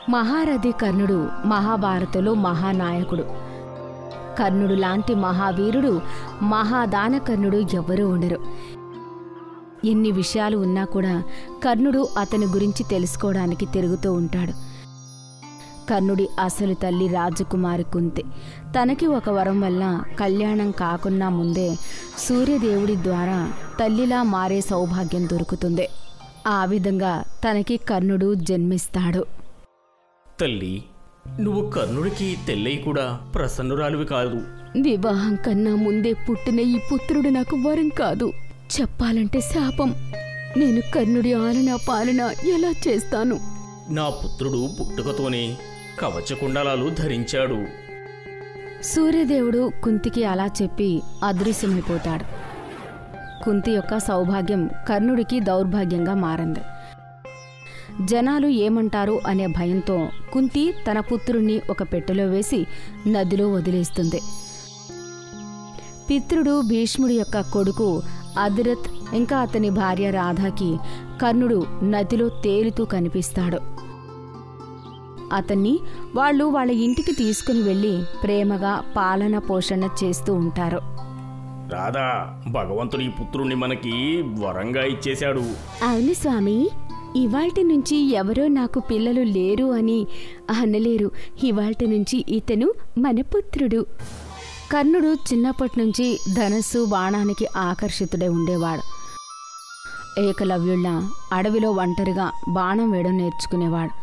మహారథి కర్ణుడు మహాభారతంలో మహానాయకుడు కర్ణుడు లాంటి మహావీరుడు మహాదాన కర్ణుడు ఎవరూ ఉండరు ఎన్ని విషయాలు ఉన్నా కూడా కర్ణుడు అతని గురించి తెలుసుకోవడానికి తిరుగుతూ ఉంటాడు కర్ణుడి అసలు తల్లి రాజకుమారి కుంతి తనకి ఒక వరం వల్ల కళ్యాణం కాకున్నా ముందే సూర్యదేవుడి ద్వారా తల్లిలా మారే సౌభాగ్యం దొరుకుతుంది ఆ విధంగా తనకి కర్ణుడు జన్మిస్తాడు తల్లి నువ్వు కర్ణుడికి తెల్లయి కూడా ప్రసన్నురాలివి కాదు వివాహం కన్నా ముందే పుట్టిన ఈ పుత్రుడు నాకు వరం కాదు చెప్పాలంటే శాపం నేను కర్ణుడి ఆలన పాలన ఎలా చేస్తాను నా పుత్రుడు పుట్టుకతోనే కవచకుండలాలు ధరించాడు సూర్యదేవుడు కుంతికి అలా చెప్పి అదృశ్యమైపోతాడు కుంతి యొక్క సౌభాగ్యం కర్ణుడికి దౌర్భాగ్యంగా మారింది జనాలు ఏమంటారు అనే భయంతో కుంతి తన పుత్రుణ్ణి ఒక పెట్టెలో వేసి నదిలో వదిలేస్తుంది పితృడు భీష్ముడి యొక్క కొడుకు అధిరత్ ఇంకా అతని భార్య రాధాకి కర్ణుడు నదిలో తేలుతూ కనిపిస్తాడు అతన్ని వాళ్ళు వాళ్ళ ఇంటికి తీసుకుని వెళ్ళి ప్రేమగా పాలన పోషణ చేస్తూ ఉంటారు రాధా భగవంతుడు ఈ పుత్రుణ్ణి మనకి వరంగా ఇచ్చేశాడు అవును స్వామి ఇవాల్టి నుంచి ఎవరో నాకు పిల్లలు లేరు అని అనలేరు ఇవాల్టి నుంచి ఇతను మన పుత్రుడు కర్ణుడు చిన్నప్పటి నుంచి ధనస్సు బాణానికి ఆకర్షితుడై ఉండేవాడు ఏకలవ్యుళ్ళ అడవిలో ఒంటరిగా బాణం వేయడం నేర్చుకునేవాడు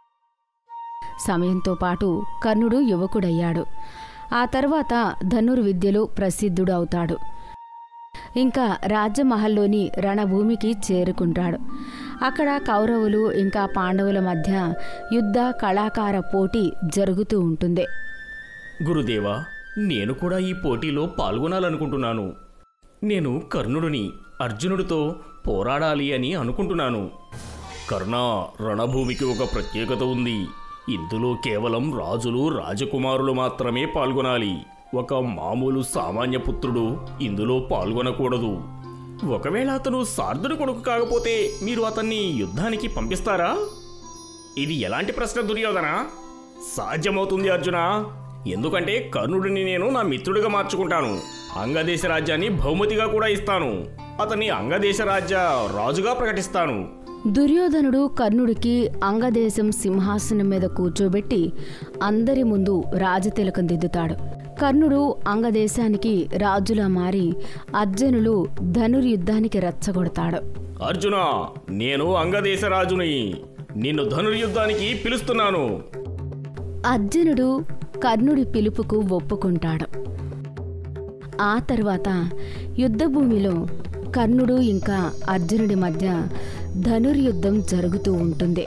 సమయంతో పాటు కర్ణుడు యువకుడయ్యాడు ఆ తర్వాత ధనుర్విద్యలో ప్రసిద్ధుడు అవుతాడు ఇంకా రాజమహల్లోని రణభూమికి చేరుకుంటాడు అక్కడ కౌరవులు ఇంకా పాండవుల మధ్య యుద్ధ కళాకార పోటీ జరుగుతూ ఉంటుంది గురుదేవా నేను కూడా ఈ పోటీలో పాల్గొనాలనుకుంటున్నాను నేను కర్ణుడిని అర్జునుడితో పోరాడాలి అని అనుకుంటున్నాను కర్ణ రణభూమికి ఒక ప్రత్యేకత ఉంది ఇందులో కేవలం రాజులు రాజకుమారులు మాత్రమే పాల్గొనాలి ఒక మామూలు సామాన్య పుత్రుడు ఇందులో పాల్గొనకూడదు ఒకవేళ అతను సార్ధుడి కొడుకు కాకపోతే మీరు అతన్ని యుద్ధానికి పంపిస్తారా ఇది ఎలాంటి ప్రశ్న దుర్యోధన సాధ్యమవుతుంది అర్జున ఎందుకంటే కర్ణుడిని నేను నా మిత్రుడిగా మార్చుకుంటాను అంగదేశ రాజ్యాన్ని బహుమతిగా కూడా ఇస్తాను అతన్ని అంగదేశ రాజ్య రాజుగా ప్రకటిస్తాను దుర్యోధనుడు కర్ణుడికి అంగదేశం సింహాసనం మీద కూర్చోబెట్టి అందరి ముందు రాజతిలకం దిద్దుతాడు కర్ణుడు అంగదేశానికి రాజులా మారి అర్జునులు ధనుర్యుద్ధానికి రెచ్చగొడతాడు అర్జున నేను అంగదేశ రాజుని నిన్ను ధనుర్యుద్ధానికి పిలుస్తున్నాను అర్జునుడు కర్ణుడి పిలుపుకు ఒప్పుకుంటాడు ఆ తర్వాత యుద్ధభూమిలో కర్ణుడు ఇంకా అర్జునుడి మధ్య ధనుర్యుద్ధం జరుగుతూ ఉంటుంది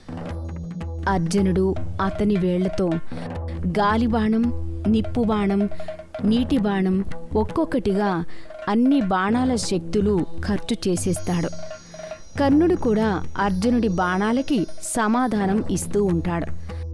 అర్జునుడు అతని వేళ్లతో గాలిబాణం నిప్పు బాణం నీటి బాణం ఒక్కొక్కటిగా అన్ని బాణాల శక్తులు ఖర్చు చేసేస్తాడు కర్ణుడు కూడా అర్జునుడి బాణాలకి సమాధానం ఇస్తూ ఉంటాడు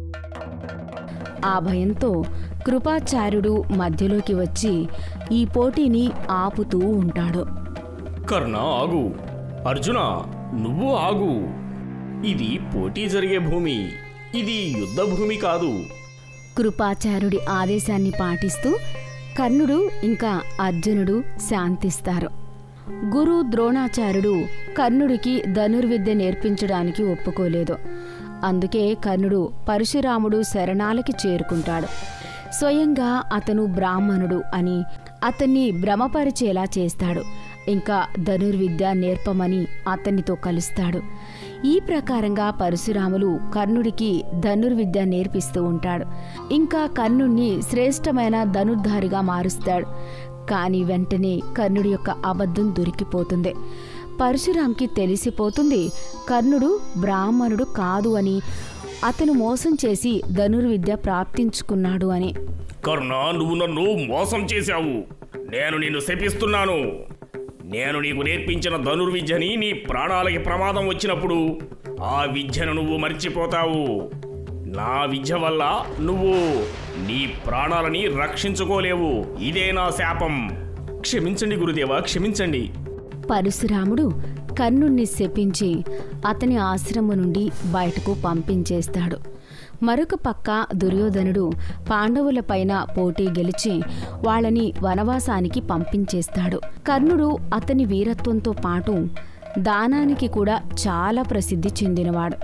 ఆ భయంతో కృపాచార్యుడు మధ్యలోకి వచ్చి ఈ పోటీని ఆపుతూ ఉంటాడు కర్ణ ఆగు అర్జున నువ్వు ఆగు ఇది పోటీ జరిగే భూమి ఇది యుద్ధ భూమి కాదు కృపాచార్యుడి ఆదేశాన్ని పాటిస్తూ కర్ణుడు ఇంకా అర్జునుడు శాంతిస్తారు గురు ద్రోణాచార్యుడు కర్ణుడికి ధనుర్విద్య నేర్పించడానికి ఒప్పుకోలేదు అందుకే కర్ణుడు పరశురాముడు శరణాలకి చేరుకుంటాడు స్వయంగా అతను బ్రాహ్మణుడు అని అతన్ని భ్రమపరిచేలా చేస్తాడు ఇంకా ధనుర్విద్య నేర్పమని అతనితో కలుస్తాడు ఈ ప్రకారంగా పరశురాములు కర్ణుడికి ధనుర్విద్య నేర్పిస్తూ ఉంటాడు ఇంకా కర్ణుణ్ణి శ్రేష్టమైన ధనుర్ధారిగా మారుస్తాడు కానీ వెంటనే కర్ణుడి యొక్క అబద్ధం దొరికిపోతుంది పరశురాంకి తెలిసిపోతుంది కర్ణుడు బ్రాహ్మణుడు కాదు అని అతను మోసం చేసి ధనుర్విద్య ప్రాప్తించుకున్నాడు అని కర్ణ నువ్వు నన్ను మోసం చేశావు నేను నిన్ను శపిస్తున్నాను నేను నీకు నేర్పించిన ధనుర్విద్యని నీ ప్రాణాలకి ప్రమాదం వచ్చినప్పుడు ఆ విద్యను నువ్వు మర్చిపోతావు నా విద్య వల్ల నువ్వు నీ ప్రాణాలని రక్షించుకోలేవు ఇదే నా శాపం క్షమించండి గురుదేవా క్షమించండి పరశురాముడు కర్ణుణ్ణి శపించి అతని ఆశ్రమం నుండి బయటకు పంపించేస్తాడు మరొక పక్క దుర్యోధనుడు పాండవులపైన పోటీ గెలిచి వాళ్ళని వనవాసానికి పంపించేస్తాడు కర్ణుడు అతని వీరత్వంతో పాటు దానానికి కూడా చాలా ప్రసిద్ధి చెందినవాడు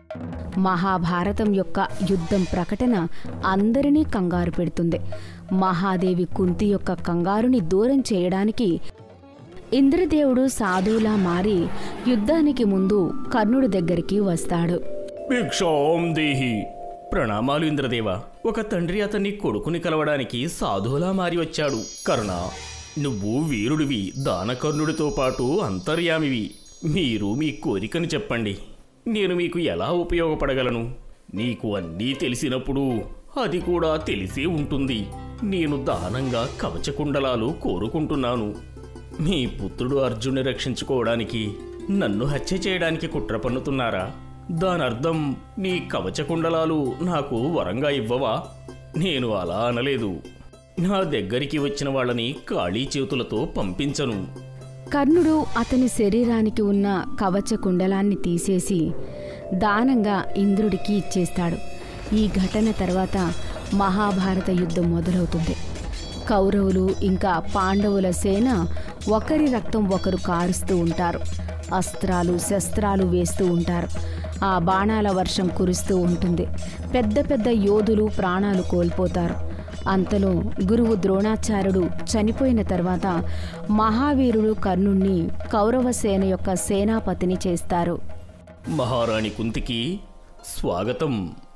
మహాభారతం యొక్క యుద్ధం ప్రకటన అందరినీ కంగారు పెడుతుంది మహాదేవి కుంతి యొక్క కంగారుని దూరం చేయడానికి ఇంద్రదేవుడు సాధువులా మారి యుద్ధానికి ముందు కర్ణుడి దగ్గరికి వస్తాడు భిక్షాం దేహి ప్రణామాలు ఇంద్రదేవ ఒక తండ్రి అతన్ని కొడుకుని కలవడానికి సాధువులా మారి వచ్చాడు కర్ణ నువ్వు వీరుడివి దానకర్ణుడితో పాటు అంతర్యామివి మీరు మీ కోరికను చెప్పండి నేను మీకు ఎలా ఉపయోగపడగలను నీకు అన్నీ తెలిసినప్పుడు అది కూడా తెలిసే ఉంటుంది నేను దానంగా కవచకుండలాలు కోరుకుంటున్నాను మీ పుత్రుడు అర్జున్ని రక్షించుకోవడానికి నన్ను హత్య చేయడానికి కుట్ర పన్నుతున్నారా దానర్థం నీ కవచకుండలాలు నాకు వరంగా ఇవ్వవా నేను అలా అనలేదు నా దగ్గరికి వచ్చిన వాళ్ళని ఖాళీ చేతులతో పంపించను కర్ణుడు అతని శరీరానికి ఉన్న కవచ కుండలాన్ని తీసేసి దానంగా ఇంద్రుడికి ఇచ్చేస్తాడు ఈ ఘటన తర్వాత మహాభారత యుద్ధం మొదలవుతుంది కౌరవులు ఇంకా పాండవుల సేన ఒకరి రక్తం ఒకరు కారుస్తూ ఉంటారు అస్త్రాలు శస్త్రాలు వేస్తూ ఉంటారు ఆ బాణాల వర్షం కురుస్తూ ఉంటుంది పెద్ద పెద్ద యోధులు ప్రాణాలు కోల్పోతారు అంతలో గురువు ద్రోణాచార్యుడు చనిపోయిన తర్వాత మహావీరుడు కర్ణుణ్ణి కౌరవ సేన యొక్క సేనాపతిని చేస్తారు మహారాణి కుంతికి స్వాగతం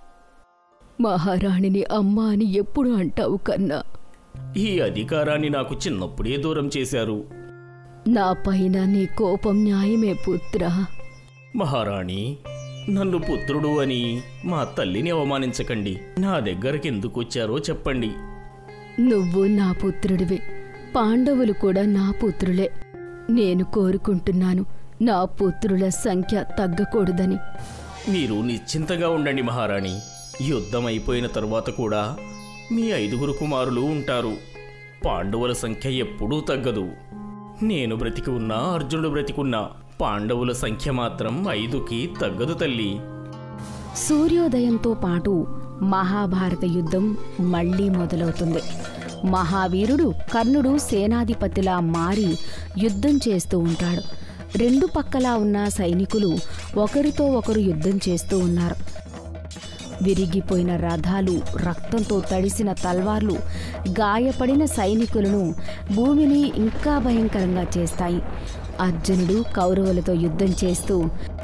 మహారాణిని అమ్మ అని ఎప్పుడు అంటావు కన్నా ఈ అధికారాన్ని నాకు చిన్నప్పుడే దూరం చేశారు నా పైన నీ కోపం న్యాయమే పుత్ర మహారాణి నన్ను పుత్రుడు అని మా తల్లిని అవమానించకండి నా దగ్గరికి ఎందుకు వచ్చారో చెప్పండి నువ్వు నా పుత్రుడివి పాండవులు కూడా నా పుత్రులే నేను కోరుకుంటున్నాను నా పుత్రుల సంఖ్య తగ్గకూడదని మీరు నిశ్చింతగా ఉండండి మహారాణి యుద్ధం అయిపోయిన తరువాత కూడా మీ ఐదుగురు కుమారులు ఉంటారు పాండవుల సంఖ్య ఎప్పుడూ తగ్గదు నేను బ్రతికి ఉన్నా అర్జునుడు బ్రతికున్నా పాండవుల సంఖ్య మాత్రం ఐదుకి తగ్గదు తల్లి సూర్యోదయంతో పాటు మహాభారత యుద్ధం మళ్ళీ మొదలవుతుంది మహావీరుడు కర్ణుడు సేనాధిపతిలా మారి యుద్ధం చేస్తూ ఉంటాడు రెండు పక్కలా ఉన్న సైనికులు ఒకరితో ఒకరు యుద్ధం చేస్తూ ఉన్నారు విరిగిపోయిన రథాలు రక్తంతో తడిసిన తల్వార్లు గాయపడిన సైనికులను భూమిని ఇంకా భయంకరంగా చేస్తాయి అర్జునుడు కౌరవులతో యుద్ధం చేస్తూ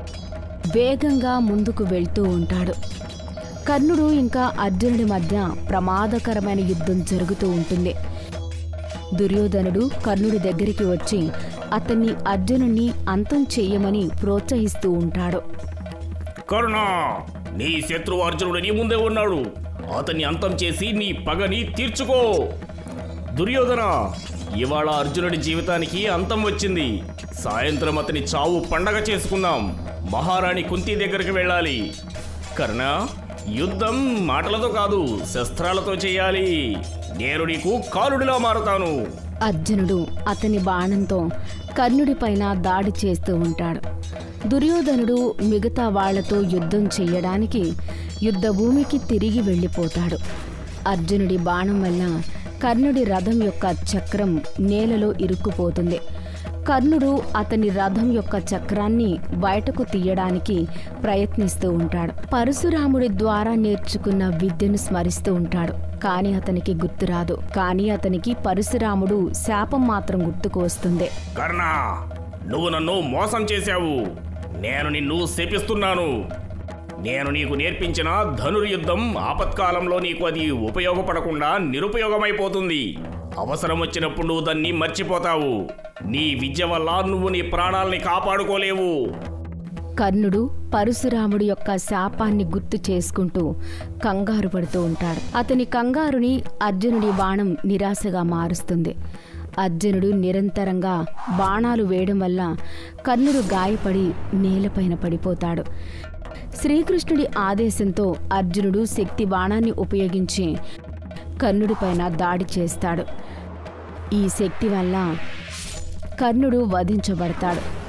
వేగంగా ముందుకు వెళ్తూ ఉంటాడు కర్ణుడు ఇంకా అర్జునుడి మధ్య ప్రమాదకరమైన యుద్ధం జరుగుతూ ఉంటుంది దుర్యోధనుడు కర్ణుడి దగ్గరికి వచ్చి అతన్ని అర్జునుణ్ణి అంతం చెయ్యమని ప్రోత్సహిస్తూ ఉంటాడు కరుణ నీ శత్రువు అర్జునుడు నీ ముందే ఉన్నాడు అతన్ని అంతం చేసి నీ పగని తీర్చుకో దుర్యోధన ఇవాళ అర్జునుడి జీవితానికి అంతం వచ్చింది సాయంత్రం అతని చావు పండగ చేసుకుందాం మహారాణి కుంతి దగ్గరికి వెళ్ళాలి కర్ణ యుద్ధం మాటలతో కాదు శస్త్రాలతో చేయాలి నేను నీకు కాలుడిలా మారుతాను అర్జునుడు అతని బాణంతో కర్ణుడిపైన దాడి చేస్తూ ఉంటాడు దుర్యోధనుడు మిగతా వాళ్లతో యుద్ధం చెయ్యడానికి యుద్ధభూమికి తిరిగి వెళ్ళిపోతాడు అర్జునుడి బాణం వల్ల కర్ణుడి రథం యొక్క చక్రం నేలలో ఇరుక్కుపోతుంది కర్ణుడు అతని రథం యొక్క చక్రాన్ని బయటకు తీయడానికి ప్రయత్నిస్తూ ఉంటాడు పరశురాముడి ద్వారా నేర్చుకున్న విద్యను స్మరిస్తూ ఉంటాడు కానీ అతనికి గుర్తురాదు కానీ అతనికి పరశురాముడు శాపం మాత్రం గుర్తుకు వస్తుంది కర్ణ నువ్వు నన్ను మోసం చేశావు నేను నిన్ను శపిస్తున్నాను నేను నీకు నేర్పించిన ధనుర్యుద్ధం ఆపత్కాలంలో నీకు అది ఉపయోగపడకుండా నిరుపయోగమైపోతుంది అవసరం వచ్చినప్పుడు నువ్వు దాన్ని మర్చిపోతావు నీ విద్య వల్ల నువ్వు నీ ప్రాణాల్ని కాపాడుకోలేవు కర్ణుడు పరశురాముడి యొక్క శాపాన్ని గుర్తు చేసుకుంటూ కంగారు పడుతూ ఉంటాడు అతని కంగారుని అర్జునుడి బాణం నిరాశగా మారుస్తుంది అర్జునుడు నిరంతరంగా బాణాలు వేయడం వల్ల కర్ణుడు గాయపడి నేలపైన పడిపోతాడు శ్రీకృష్ణుడి ఆదేశంతో అర్జునుడు శక్తి బాణాన్ని ఉపయోగించి కర్ణుడిపైన దాడి చేస్తాడు ఈ శక్తి వల్ల కర్ణుడు వధించబడతాడు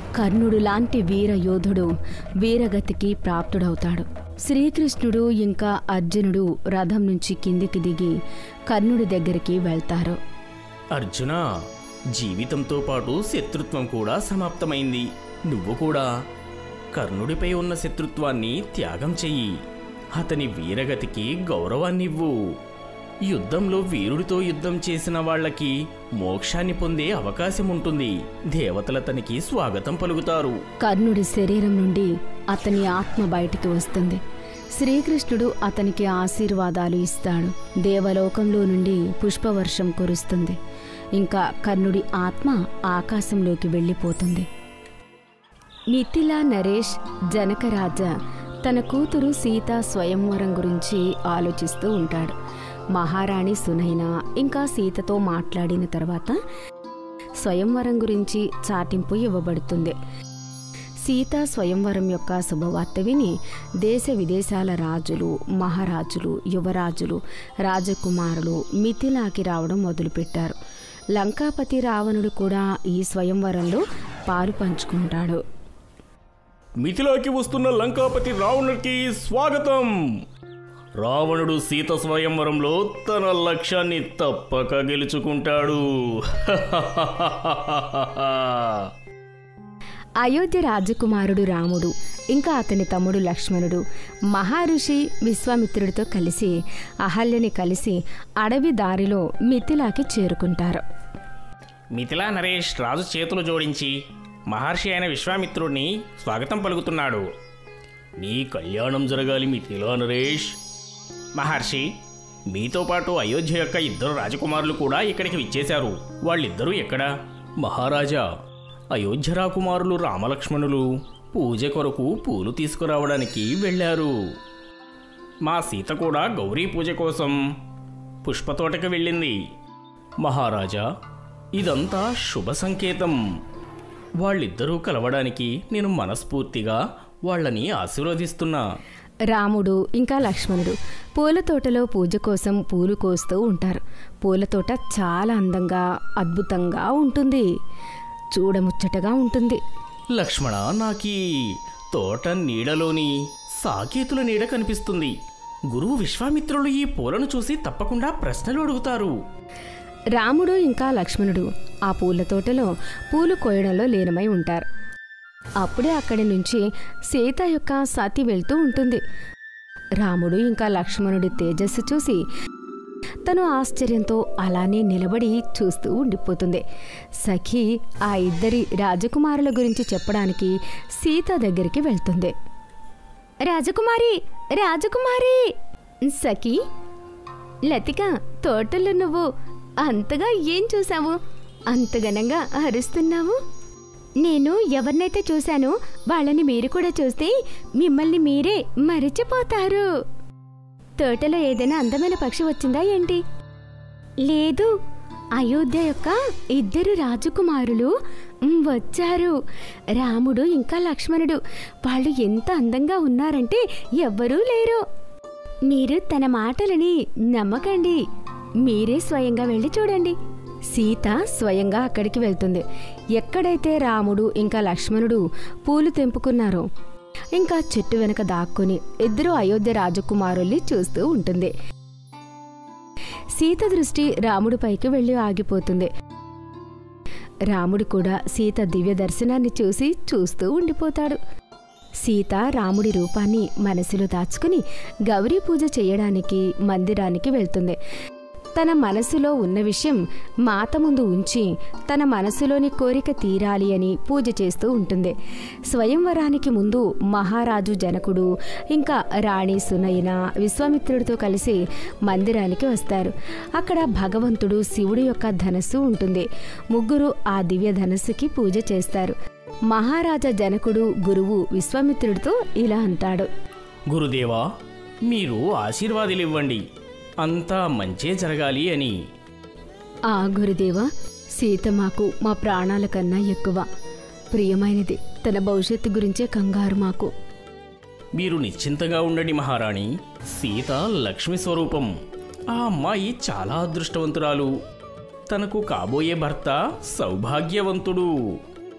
కర్ణుడు లాంటి వీర యోధుడు వీరగతికి ప్రాప్తుడవుతాడు శ్రీకృష్ణుడు ఇంకా అర్జునుడు రథం నుంచి కిందికి దిగి కర్ణుడి దగ్గరికి వెళ్తారు అర్జున జీవితంతో పాటు శత్రుత్వం కూడా సమాప్తమైంది నువ్వు కూడా కర్ణుడిపై ఉన్న శత్రుత్వాన్ని త్యాగం చెయ్యి అతని వీరగతికి గౌరవాన్నివ్వు యుద్ధంలో వీరుడితో యుద్ధం చేసిన వాళ్ళకి మోక్షాన్ని పొందే అవకాశం ఉంటుంది దేవతలతనికి స్వాగతం పలుకుతారు కర్ణుడి శరీరం నుండి అతని ఆత్మ బయటికి వస్తుంది శ్రీకృష్ణుడు అతనికి ఆశీర్వాదాలు ఇస్తాడు దేవలోకంలో నుండి పుష్పవర్షం కురుస్తుంది ఇంకా కర్ణుడి ఆత్మ ఆకాశంలోకి వెళ్ళిపోతుంది మిథిలా నరేష్ జనకరాజ తన కూతురు సీత స్వయంవరం గురించి ఆలోచిస్తూ ఉంటాడు మహారాణి సునైన ఇంకా సీతతో మాట్లాడిన తర్వాత స్వయంవరం గురించి చాటింపు ఇవ్వబడుతుంది సీతా స్వయంవరం యొక్క శుభవార్త విని దేశ విదేశాల రాజులు మహారాజులు యువరాజులు రాజకుమారులు మిథిలాకి రావడం మొదలుపెట్టారు లంకాపతి రావణుడు కూడా ఈ స్వయంవరంలో పాలు పంచుకుంటాడు మిథిలాకి వస్తున్న లంకాపతి రావణుడికి స్వాగతం రావణుడు సీత స్వయంవరంలో తన లక్ష్యాన్ని తప్పక గెలుచుకుంటాడు అయోధ్య రాజకుమారుడు రాముడు ఇంకా అతని తమ్ముడు లక్ష్మణుడు మహర్షి విశ్వామిత్రుడితో కలిసి అహల్యని కలిసి అడవి దారిలో మిథిలాకి చేరుకుంటారు మిథిలా నరేష్ రాజు చేతులు జోడించి మహర్షి అయిన విశ్వామిత్రుడిని స్వాగతం పలుకుతున్నాడు నీ కళ్యాణం జరగాలి మిథిలా నరేష్ మహర్షి మీతో పాటు అయోధ్య యొక్క ఇద్దరు రాజకుమారులు కూడా ఇక్కడికి విచ్చేశారు వాళ్ళిద్దరూ ఎక్కడా మహారాజా అయోధ్య రాకుమారులు రామలక్ష్మణులు పూజ కొరకు పూలు తీసుకురావడానికి వెళ్ళారు మా సీత కూడా గౌరీ పూజ కోసం పుష్పతోటకి వెళ్ళింది మహారాజా ఇదంతా శుభ సంకేతం వాళ్ళిద్దరూ కలవడానికి నేను మనస్ఫూర్తిగా వాళ్ళని ఆశీర్వదిస్తున్నా రాముడు ఇంకా లక్ష్మణుడు పూల తోటలో పూజ కోసం పూలు కోస్తూ ఉంటారు పూల తోట చాలా అందంగా అద్భుతంగా ఉంటుంది చూడముచ్చటగా ఉంటుంది లక్ష్మణ నాకీ తోట నీడలోని సాకేతుల నీడ కనిపిస్తుంది గురువు విశ్వామిత్రులు ఈ పూలను చూసి తప్పకుండా ప్రశ్నలు అడుగుతారు రాముడు ఇంకా లక్ష్మణుడు ఆ పూల తోటలో పూలు కోయడంలో లీనమై ఉంటారు అప్పుడే అక్కడి నుంచి సీత యొక్క సతి వెళ్తూ ఉంటుంది రాముడు ఇంకా లక్ష్మణుడి తేజస్సు చూసి తను ఆశ్చర్యంతో అలానే నిలబడి చూస్తూ ఉండిపోతుంది సఖి ఆ ఇద్దరి రాజకుమారుల గురించి చెప్పడానికి సీత దగ్గరికి వెళ్తుంది రాజకుమారి రాజకుమారి సఖి లతిక తోటలో నువ్వు అంతగా ఏం చూసావు అంతగనంగా అరుస్తున్నావు నేను ఎవరినైతే చూశానో వాళ్ళని మీరు కూడా చూస్తే మిమ్మల్ని మీరే మరిచిపోతారు తోటలో ఏదైనా అందమైన పక్షి వచ్చిందా ఏంటి లేదు అయోధ్య యొక్క ఇద్దరు రాజకుమారులు మ్, వచ్చారు రాముడు ఇంకా లక్ష్మణుడు వాళ్ళు ఎంత అందంగా ఉన్నారంటే ఎవ్వరూ లేరు మీరు తన మాటలని నమ్మకండి మీరే స్వయంగా వెళ్ళి చూడండి సీత స్వయంగా అక్కడికి వెళ్తుంది ఎక్కడైతే రాముడు ఇంకా లక్ష్మణుడు పూలు తెంపుకున్నారో ఇంకా చెట్టు వెనక దాక్కుని ఇద్దరు అయోధ్య రాజకుమారుల్ని చూస్తూ ఉంటుంది సీత దృష్టి రాముడిపైకి వెళ్ళి ఆగిపోతుంది రాముడు కూడా సీత దివ్య దర్శనాన్ని చూసి చూస్తూ ఉండిపోతాడు సీత రాముడి రూపాన్ని మనసులో దాచుకుని గౌరీ పూజ చేయడానికి మందిరానికి వెళ్తుంది తన మనసులో ఉన్న విషయం మాత ముందు ఉంచి తన మనసులోని కోరిక తీరాలి అని పూజ చేస్తూ ఉంటుంది స్వయంవరానికి ముందు మహారాజు జనకుడు ఇంకా రాణి సునయన విశ్వామిత్రుడితో కలిసి మందిరానికి వస్తారు అక్కడ భగవంతుడు శివుడి యొక్క ధనస్సు ఉంటుంది ముగ్గురు ఆ దివ్య ధనస్సుకి పూజ చేస్తారు మహారాజా జనకుడు గురువు విశ్వామిత్రుడితో ఇలా అంటాడు గురుదేవా మీరు ఆశీర్వాదాలు ఇవ్వండి అంతా మంచే జరగాలి అని ఆ గురుదేవా సీత మాకు మా ప్రాణాల కన్నా ఎక్కువ ప్రియమైనది తన భవిష్యత్తు గురించే కంగారు మాకు మీరు నిశ్చింతగా ఉండండి మహారాణి సీత లక్ష్మి స్వరూపం ఆ అమ్మాయి చాలా అదృష్టవంతురాలు తనకు కాబోయే భర్త సౌభాగ్యవంతుడు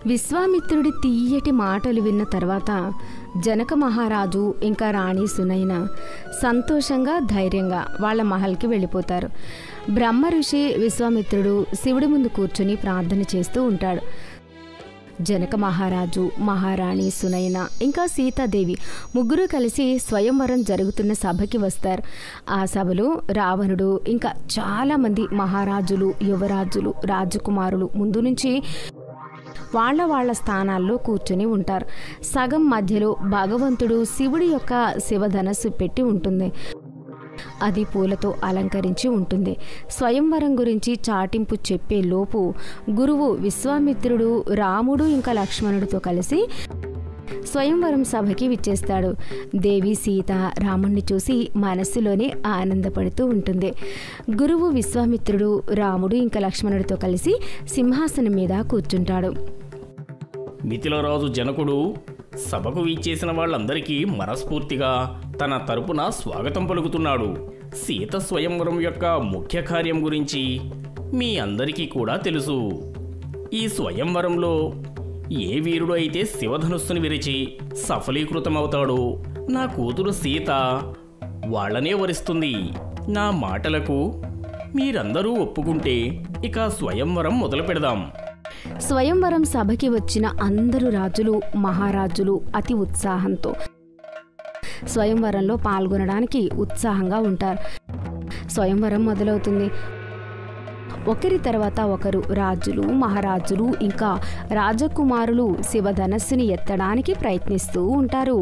విశ్వామిత్రుడి తీయటి మాటలు విన్న తర్వాత జనక మహారాజు ఇంకా రాణి సునైన సంతోషంగా ధైర్యంగా వాళ్ళ మహల్కి వెళ్ళిపోతారు బ్రహ్మ ఋషి విశ్వామిత్రుడు శివుడి ముందు కూర్చుని ప్రార్థన చేస్తూ ఉంటాడు జనక మహారాజు మహారాణి సునైన ఇంకా సీతాదేవి ముగ్గురు కలిసి స్వయంవరం జరుగుతున్న సభకి వస్తారు ఆ సభలో రావణుడు ఇంకా చాలామంది మహారాజులు యువరాజులు రాజకుమారులు ముందు నుంచి వాళ్ళ వాళ్ళ స్థానాల్లో కూర్చుని ఉంటారు సగం మధ్యలో భగవంతుడు శివుడి యొక్క శివధనస్సు పెట్టి ఉంటుంది అది పూలతో అలంకరించి ఉంటుంది స్వయంవరం గురించి చాటింపు చెప్పే లోపు గురువు విశ్వామిత్రుడు రాముడు ఇంకా లక్ష్మణుడితో కలిసి స్వయంవరం సభకి విచ్చేస్తాడు దేవి సీత రాముణ్ణి చూసి మనస్సులోనే ఆనందపడుతూ ఉంటుంది గురువు విశ్వామిత్రుడు రాముడు ఇంకా లక్ష్మణుడితో కలిసి సింహాసనం మీద కూర్చుంటాడు మిథిలరాజు జనకుడు సభకు వీచేసిన వాళ్ళందరికీ మనస్ఫూర్తిగా తన తరపున స్వాగతం పలుకుతున్నాడు సీత స్వయంవరం యొక్క ముఖ్య కార్యం గురించి మీ అందరికీ కూడా తెలుసు ఈ స్వయంవరంలో ఏ వీరుడు అయితే శివధనుస్సును విరిచి సఫలీకృతమవుతాడో నా కూతురు సీత వాళ్ళనే వరిస్తుంది నా మాటలకు మీరందరూ ఒప్పుకుంటే ఇక స్వయంవరం మొదలు పెడదాం స్వయంవరం సభకి వచ్చిన అందరు రాజులు మహారాజులు అతి ఉత్సాహంతో స్వయంవరంలో పాల్గొనడానికి ఉత్సాహంగా ఉంటారు స్వయంవరం మొదలవుతుంది ఒకరి తర్వాత ఒకరు రాజులు మహారాజులు ఇంకా రాజకుమారులు శివధనస్సుని ఎత్తడానికి ప్రయత్నిస్తూ ఉంటారు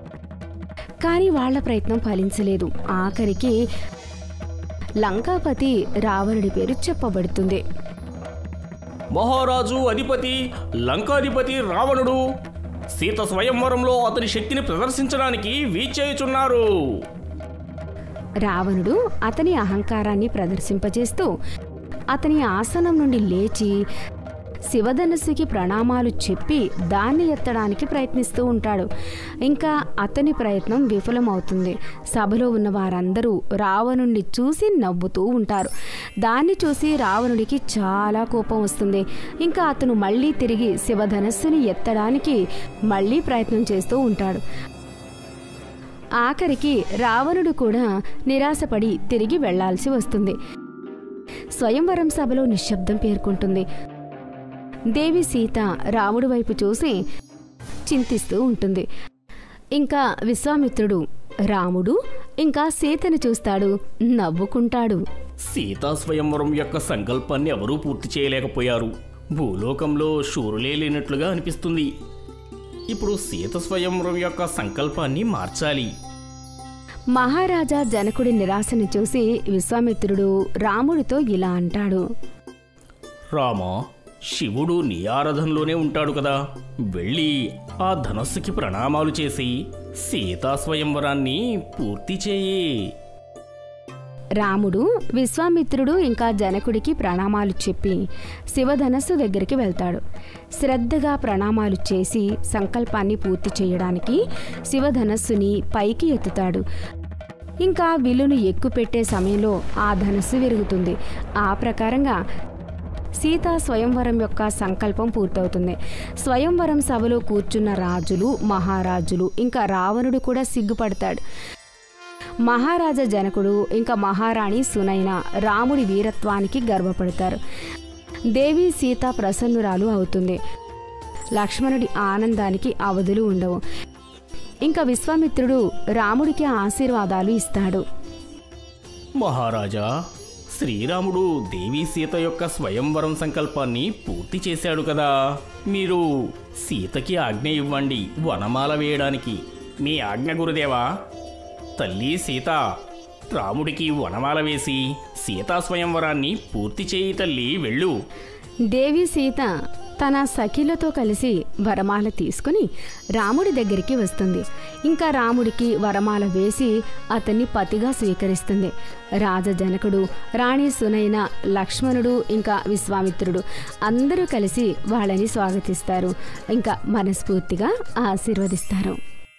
కానీ వాళ్ళ ప్రయత్నం ఫలించలేదు ఆఖరికి లంకాపతి రావణుడి పేరు చెప్పబడుతుంది మహారాజు అధిపతి లంకాధిపతి రావణుడు సీత స్వయంవరంలో అతని శక్తిని ప్రదర్శించడానికి వీచేయుచున్నారు రావణుడు అతని అహంకారాన్ని ప్రదర్శింపజేస్తూ అతని ఆసనం నుండి లేచి శివధనస్సుకి ప్రణామాలు చెప్పి దాన్ని ఎత్తడానికి ప్రయత్నిస్తూ ఉంటాడు ఇంకా అతని ప్రయత్నం విఫలమవుతుంది సభలో ఉన్న వారందరూ రావణుణ్ణి చూసి నవ్వుతూ ఉంటారు దాన్ని చూసి రావణుడికి చాలా కోపం వస్తుంది ఇంకా అతను మళ్ళీ తిరిగి శివధనస్సుని ఎత్తడానికి మళ్ళీ ప్రయత్నం చేస్తూ ఉంటాడు ఆఖరికి రావణుడు కూడా నిరాశపడి తిరిగి వెళ్లాల్సి వస్తుంది స్వయంవరం సభలో నిశ్శబ్దం పేర్కొంటుంది దేవి సీత రాముడి వైపు చూసి చింతిస్తూ ఉంటుంది ఇంకా విశ్వామిత్రుడు రాముడు ఇంకా సీతను చూస్తాడు నవ్వుకుంటాడు సీతా స్వయంవరం యొక్క సంకల్పాన్ని ఎవరూ పూర్తి చేయలేకపోయారు భూలోకంలో శూరులే లేనట్లుగా అనిపిస్తుంది ఇప్పుడు సీత స్వయంవరం యొక్క సంకల్పాన్ని మార్చాలి మహారాజా జనకుడి నిరాశను చూసి విశ్వామిత్రుడు రాముడితో ఇలా అంటాడు రామా శివుడు నీ ఆరాధనలోనే ఉంటాడు కదా వెళ్ళి ఆ ధనస్సుకి ప్రణామాలు చేసి సీతా స్వయంవరాన్ని పూర్తి చేయి రాముడు విశ్వామిత్రుడు ఇంకా జనకుడికి ప్రణామాలు చెప్పి శివధనస్సు దగ్గరికి వెళ్తాడు శ్రద్ధగా ప్రణామాలు చేసి సంకల్పాన్ని పూర్తి చేయడానికి శివధనస్సుని పైకి ఎత్తుతాడు ఇంకా విల్లును ఎక్కుపెట్టే సమయంలో ఆ ధనస్సు విరుగుతుంది ఆ ప్రకారంగా సీతా స్వయంవరం యొక్క సంకల్పం పూర్తవుతుంది స్వయంవరం సభలో కూర్చున్న రాజులు మహారాజులు ఇంకా రావణుడు కూడా సిగ్గుపడతాడు మహారాజా జనకుడు ఇంకా మహారాణి సునైన రాముడి వీరత్వానికి గర్వపడతారు దేవి సీత ప్రసన్నురాలు అవుతుంది లక్ష్మణుడి ఆనందానికి అవధులు ఉండవు ఇంకా విశ్వామిత్రుడు రాముడికి ఆశీర్వాదాలు ఇస్తాడు మహారాజా శ్రీరాముడు దేవి సీత యొక్క స్వయంవరం సంకల్పాన్ని పూర్తి చేశాడు కదా మీరు సీతకి ఆజ్ఞ ఇవ్వండి వనమాల వేయడానికి మీ ఆజ్ఞ గురుదేవా తల్లి సీత రాముడికి వనమాల వేసి సీతా స్వయంవరాన్ని పూర్తి చేయి తల్లి వెళ్ళు దేవి సీత తన సఖిలతో కలిసి వరమాల తీసుకుని రాముడి దగ్గరికి వస్తుంది ఇంకా రాముడికి వరమాల వేసి అతన్ని పతిగా స్వీకరిస్తుంది రాజజనకుడు రాణి సునైన లక్ష్మణుడు ఇంకా విశ్వామిత్రుడు అందరూ కలిసి వాళ్ళని స్వాగతిస్తారు ఇంకా మనస్ఫూర్తిగా ఆశీర్వదిస్తారు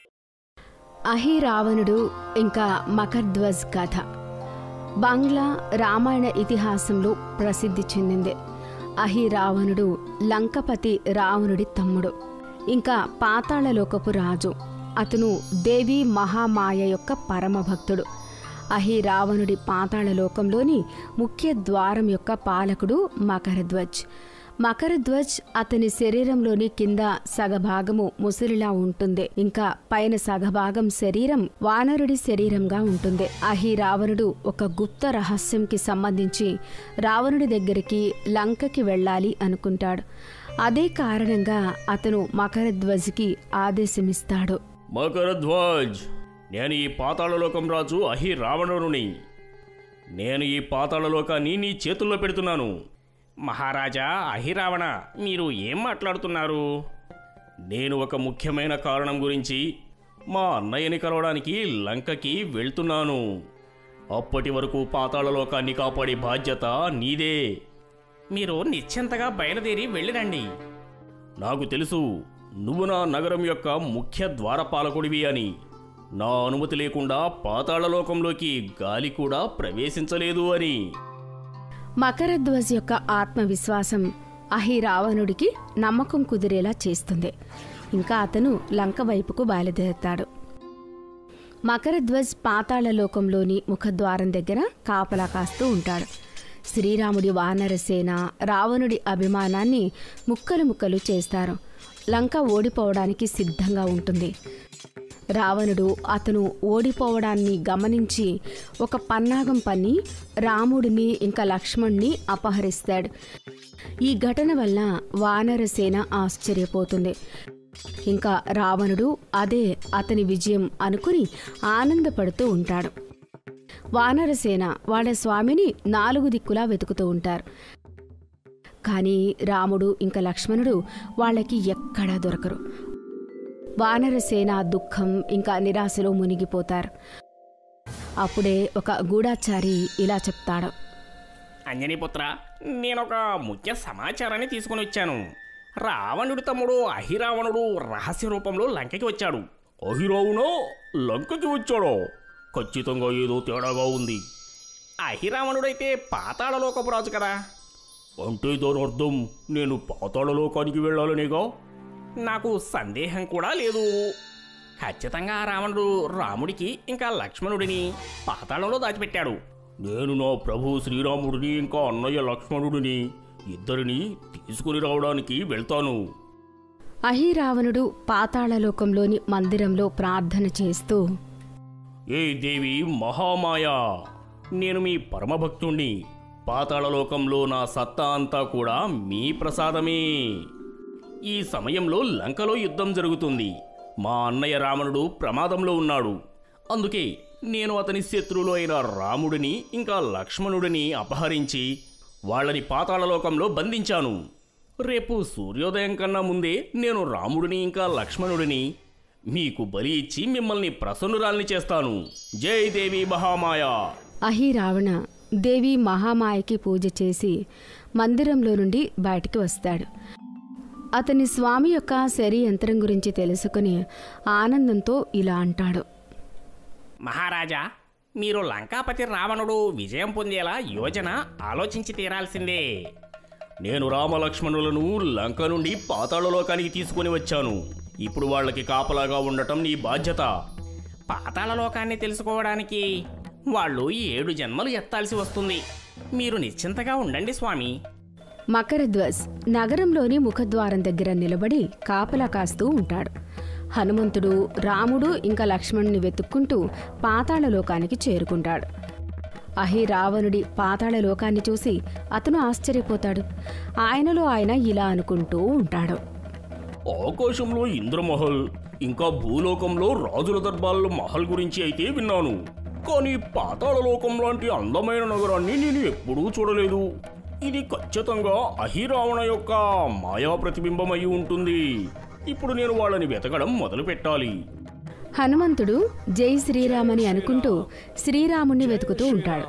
అహి రావణుడు ఇంకా మకర్ధ్వజ్ కథ బంగ్లా రామాయణ ఇతిహాసంలో ప్రసిద్ధి చెందింది అహి రావణుడు లంకపతి రావణుడి తమ్ముడు ఇంకా పాతాళలోకపు రాజు అతను దేవి మహామాయ యొక్క పరమభక్తుడు అహి రావణుడి పాతాళలోకంలోని ముఖ్య ద్వారం యొక్క పాలకుడు మకరధ్వజ్ మకరధ్వజ్ అతని శరీరంలోని కింద సగభాగము ముసిరిలా ఉంటుంది ఇంకా పైన సగభాగం శరీరం వానరుడి శరీరంగా ఉంటుంది అహి రావణుడు ఒక గుప్త రహస్యంకి సంబంధించి రావణుడి దగ్గరికి లంకకి వెళ్ళాలి అనుకుంటాడు అదే కారణంగా అతను మకరధ్వజ్కి ఆదేశమిస్తాడు మకరధ్వజ్ నేను ఈ పాతాళలోకం రాజు అహి రావణుని నేను ఈ పాతాళలోకాన్ని నీ చేతుల్లో పెడుతున్నాను మహారాజా అహిరావణ మీరు ఏం మాట్లాడుతున్నారు నేను ఒక ముఖ్యమైన కారణం గురించి మా అన్నయ్యని కలవడానికి లంకకి వెళ్తున్నాను అప్పటి వరకు పాతాళలోకాన్ని కాపాడే బాధ్యత నీదే మీరు నిశ్చింతగా బయలుదేరి వెళ్ళిరండి నాకు తెలుసు నువ్వు నా నగరం యొక్క ముఖ్య ద్వారపాలకుడివి అని నా అనుమతి లేకుండా పాతాళలోకంలోకి గాలి కూడా ప్రవేశించలేదు అని మకరధ్వజ్ యొక్క ఆత్మవిశ్వాసం అహి రావణుడికి నమ్మకం కుదిరేలా చేస్తుంది ఇంకా అతను లంక వైపుకు బయలుదేరుతాడు మకరధ్వజ్ పాతాళలోకంలోని ముఖద్వారం దగ్గర కాపలా కాస్తూ ఉంటాడు శ్రీరాముడి వానరసేన రావణుడి అభిమానాన్ని ముక్కలు ముక్కలు చేస్తారు లంక ఓడిపోవడానికి సిద్ధంగా ఉంటుంది రావణుడు అతను ఓడిపోవడాన్ని గమనించి ఒక పన్నాగం పన్ని రాముడిని ఇంకా లక్ష్మణ్ణి అపహరిస్తాడు ఈ ఘటన వల్ల వానరసేన ఆశ్చర్యపోతుంది ఇంకా రావణుడు అదే అతని విజయం అనుకుని ఆనందపడుతూ ఉంటాడు వానరసేన వాళ్ళ స్వామిని నాలుగు దిక్కులా వెతుకుతూ ఉంటారు కానీ రాముడు ఇంకా లక్ష్మణుడు వాళ్ళకి ఎక్కడా దొరకరు వానరసేన దుఃఖం ఇంకా నిరాశలో మునిగిపోతారు అప్పుడే ఒక గూఢాచారి ఇలా చెప్తాడు అంజనీపుత్ర నేనొక ముఖ్య సమాచారాన్ని తీసుకుని వచ్చాను రావణుడి తమ్ముడు అహిరావణుడు రహస్య రూపంలో లంకకి వచ్చాడు అహిరావునో లంకకి వచ్చాడో ఖచ్చితంగా ఏదో తేడాగా ఉంది అహిరావణుడైతే పాతాళలోకపు రాజు కదా అంటే దాని అర్థం నేను పాతాళలోకానికి వెళ్ళాలనేగా నాకు సందేహం కూడా లేదు ఖచ్చితంగా ఆ రావణుడు రాముడికి ఇంకా లక్ష్మణుడిని పాతాళంలో దాచిపెట్టాడు నేను నా ప్రభు శ్రీరాముడిని ఇంకా అన్నయ్య లక్ష్మణుడిని ఇద్దరిని తీసుకుని రావడానికి వెళ్తాను అహిరావణుడు పాతాళలోకంలోని మందిరంలో ప్రార్థన చేస్తూ ఏ దేవి మహామాయా నేను మీ పరమభక్తుణ్ణి పాతాళలోకంలో నా సత్తా అంతా కూడా మీ ప్రసాదమే ఈ సమయంలో లంకలో యుద్ధం జరుగుతుంది మా అన్నయ్య రావణుడు ప్రమాదంలో ఉన్నాడు అందుకే నేను అతని శత్రువులు అయిన రాముడిని ఇంకా లక్ష్మణుడిని అపహరించి వాళ్ళని పాతాళలోకంలో బంధించాను రేపు సూర్యోదయం కన్నా ముందే నేను రాముడిని ఇంకా లక్ష్మణుడిని మీకు బలి ఇచ్చి మిమ్మల్ని ప్రసన్నురాల్ని చేస్తాను జై దేవి మహామాయా అహిరావణ దేవి మహామాయకి పూజ చేసి మందిరంలో నుండి బయటికి వస్తాడు అతని స్వామి యొక్క శరీ యంత్రం గురించి తెలుసుకుని ఆనందంతో ఇలా అంటాడు మహారాజా మీరు లంకాపతి రావణుడు విజయం పొందేలా యోజన ఆలోచించి తీరాల్సిందే నేను రామలక్ష్మణులను లంక నుండి పాతాళలోకానికి తీసుకుని వచ్చాను ఇప్పుడు వాళ్ళకి కాపలాగా ఉండటం నీ బాధ్యత పాతాళలోకాన్ని తెలుసుకోవడానికి వాళ్ళు ఏడు జన్మలు ఎత్తాల్సి వస్తుంది మీరు నిశ్చింతగా ఉండండి స్వామి మకరధ్వజ్ నగరంలోని ముఖద్వారం దగ్గర నిలబడి కాపలా కాస్తూ ఉంటాడు హనుమంతుడు రాముడు ఇంకా లక్ష్మణుని వెతుక్కుంటూ పాతాళలోకానికి చేరుకుంటాడు అహి రావణుడి పాతాళలోకాన్ని చూసి అతను ఆశ్చర్యపోతాడు ఆయనలో ఆయన ఇలా అనుకుంటూ ఉంటాడు ఆకాశంలో ఇంద్రమహల్ ఇంకా భూలోకంలో రాజుల దర్బార్ల మహల్ గురించి అయితే విన్నాను కానీ పాతాళలోకం లాంటి అందమైన నగరాన్ని నేను ఎప్పుడూ చూడలేదు ఇది ఖచ్చితంగా అహిరావణ యొక్క మాయా ప్రతిబింబం అయి ఉంటుంది ఇప్పుడు నేను వాళ్ళని వెతకడం మొదలు పెట్టాలి హనుమంతుడు జై శ్రీరామ్ అని అనుకుంటూ శ్రీరాముణ్ణి వెతుకుతూ ఉంటాడు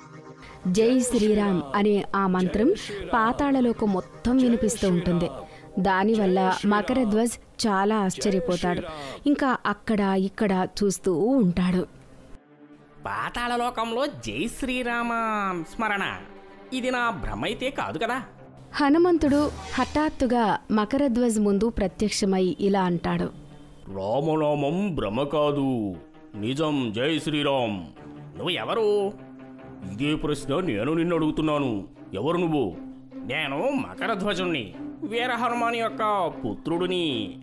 జై శ్రీరామ్ అనే ఆ మంత్రం పాతాళలోకం మొత్తం వినిపిస్తూ ఉంటుంది దానివల్ల మకరధ్వజ్ చాలా ఆశ్చర్యపోతాడు ఇంకా అక్కడ ఇక్కడ చూస్తూ ఉంటాడు పాతాళలోకంలో జై శ్రీరామ స్మరణ ఇది నా భ్రమైతే కాదు కదా హనుమంతుడు హఠాత్తుగా మకరధ్వజ్ ముందు ప్రత్యక్షమై ఇలా అంటాడు రామనామం భ్రమ కాదు నిజం జై శ్రీరామ్ నువ్వు ఎవరు ఇదే ప్రశ్న నేను నిన్ను అడుగుతున్నాను ఎవరు నువ్వు నేను మకరధ్వజుణ్ణి వీర హనుమాన్ యొక్క పుత్రుడిని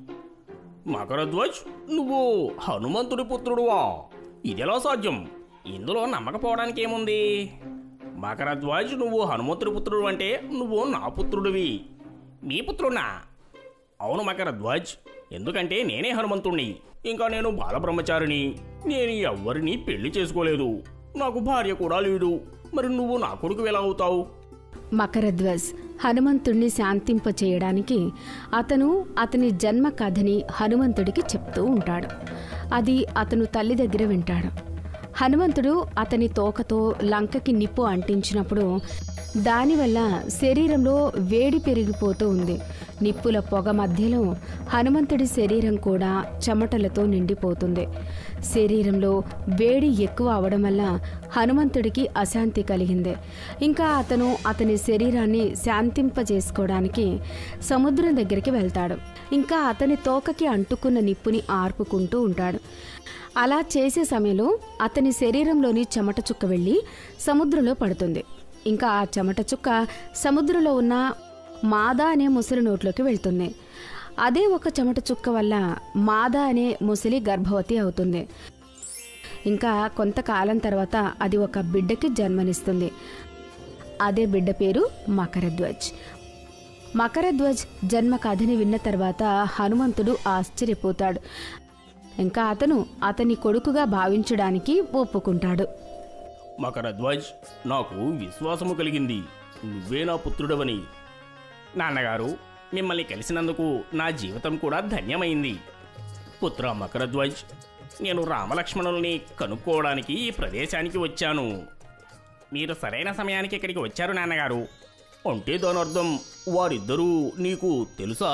మకరధ్వజ్ నువ్వు హనుమంతుడి పుత్రుడువా ఇదెలా సాధ్యం ఇందులో నమ్మకపోవడానికి ఏముంది మకరధ్వజ్ నువ్వు హనుమంతుడి పుత్రుడు అంటే నువ్వు నా పుత్రుడివి మీ పుత్రుడినా అవును మకరధ్వజ్ ఎందుకంటే నేనే హనుమంతుణ్ణి ఇంకా నేను బాలబ్రహ్మచారిని నేను ఎవ్వరిని పెళ్లి చేసుకోలేదు నాకు భార్య కూడా లేడు మరి నువ్వు నా కొడుకు ఎలా అవుతావు మకరధ్వజ్ హనుమంతుణ్ణి శాంతింపచేయడానికి అతను అతని జన్మ కథని హనుమంతుడికి చెప్తూ ఉంటాడు అది అతను తల్లి దగ్గర వింటాడు హనుమంతుడు అతని తోకతో లంకకి నిప్పు అంటించినప్పుడు దానివల్ల శరీరంలో వేడి పెరిగిపోతూ ఉంది నిప్పుల పొగ మధ్యలో హనుమంతుడి శరీరం కూడా చెమటలతో నిండిపోతుంది శరీరంలో వేడి ఎక్కువ అవడం వల్ల హనుమంతుడికి అశాంతి కలిగింది ఇంకా అతను అతని శరీరాన్ని శాంతింపజేసుకోవడానికి సముద్రం దగ్గరికి వెళ్తాడు ఇంకా అతని తోకకి అంటుకున్న నిప్పుని ఆర్పుకుంటూ ఉంటాడు అలా చేసే సమయంలో అతని శరీరంలోని చెమట చుక్క వెళ్ళి సముద్రంలో పడుతుంది ఇంకా ఆ చెమట చుక్క సముద్రంలో ఉన్న మాదా అనే ముసలి నోట్లోకి వెళ్తుంది అదే ఒక చెమట చుక్క వల్ల మాదా అనే ముసలి గర్భవతి అవుతుంది ఇంకా కొంతకాలం తర్వాత అది ఒక బిడ్డకి జన్మనిస్తుంది అదే బిడ్డ పేరు మకరధ్వజ్ మకరధ్వజ్ జన్మ కథని విన్న తర్వాత హనుమంతుడు ఆశ్చర్యపోతాడు ఇంకా అతను అతని కొడుకుగా భావించడానికి ఒప్పుకుంటాడు మకరధ్వజ్ నాకు విశ్వాసము కలిగింది నువ్వే నా పుత్రుడవని నాన్నగారు మిమ్మల్ని కలిసినందుకు నా జీవితం కూడా ధన్యమైంది పుత్ర మకరధ్వజ్ నేను రామలక్ష్మణుల్ని కనుక్కోవడానికి ఈ ప్రదేశానికి వచ్చాను మీరు సరైన సమయానికి ఇక్కడికి వచ్చారు నాన్నగారు అంటే దాని అర్థం వారిద్దరూ నీకు తెలుసా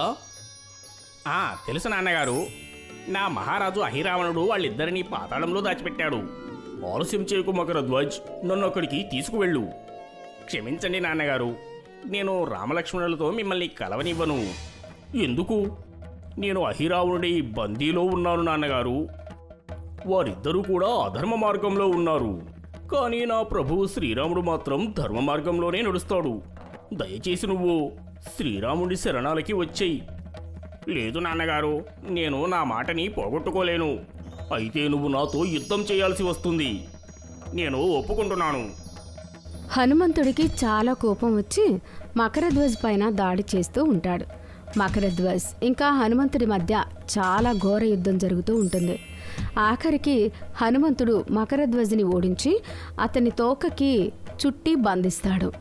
ఆ తెలుసు నాన్నగారు నా మహారాజు అహిరావణుడు వాళ్ళిద్దరినీ పాతాళంలో దాచిపెట్టాడు ఆలస్యం చేయకు మకరధ్వజ్ నన్ను అక్కడికి తీసుకువెళ్ళు క్షమించండి నాన్నగారు నేను రామలక్ష్మణులతో మిమ్మల్ని కలవనివ్వను ఎందుకు నేను అహిరావణుడి బందీలో ఉన్నాను నాన్నగారు వారిద్దరూ కూడా అధర్మ మార్గంలో ఉన్నారు కానీ నా ప్రభువు శ్రీరాముడు మాత్రం ధర్మ మార్గంలోనే నడుస్తాడు దయచేసి నువ్వు శ్రీరాముడి శరణాలకి వచ్చేయి లేదు నాన్నగారు నేను నా మాటని పోగొట్టుకోలేను అయితే నువ్వు నాతో యుద్ధం చేయాల్సి వస్తుంది నేను ఒప్పుకుంటున్నాను హనుమంతుడికి చాలా కోపం వచ్చి మకరధ్వజ్ పైన దాడి చేస్తూ ఉంటాడు మకరధ్వజ్ ఇంకా హనుమంతుడి మధ్య చాలా ఘోర యుద్ధం జరుగుతూ ఉంటుంది ఆఖరికి హనుమంతుడు మకరధ్వజ్ని ఓడించి అతని తోకకి చుట్టి బంధిస్తాడు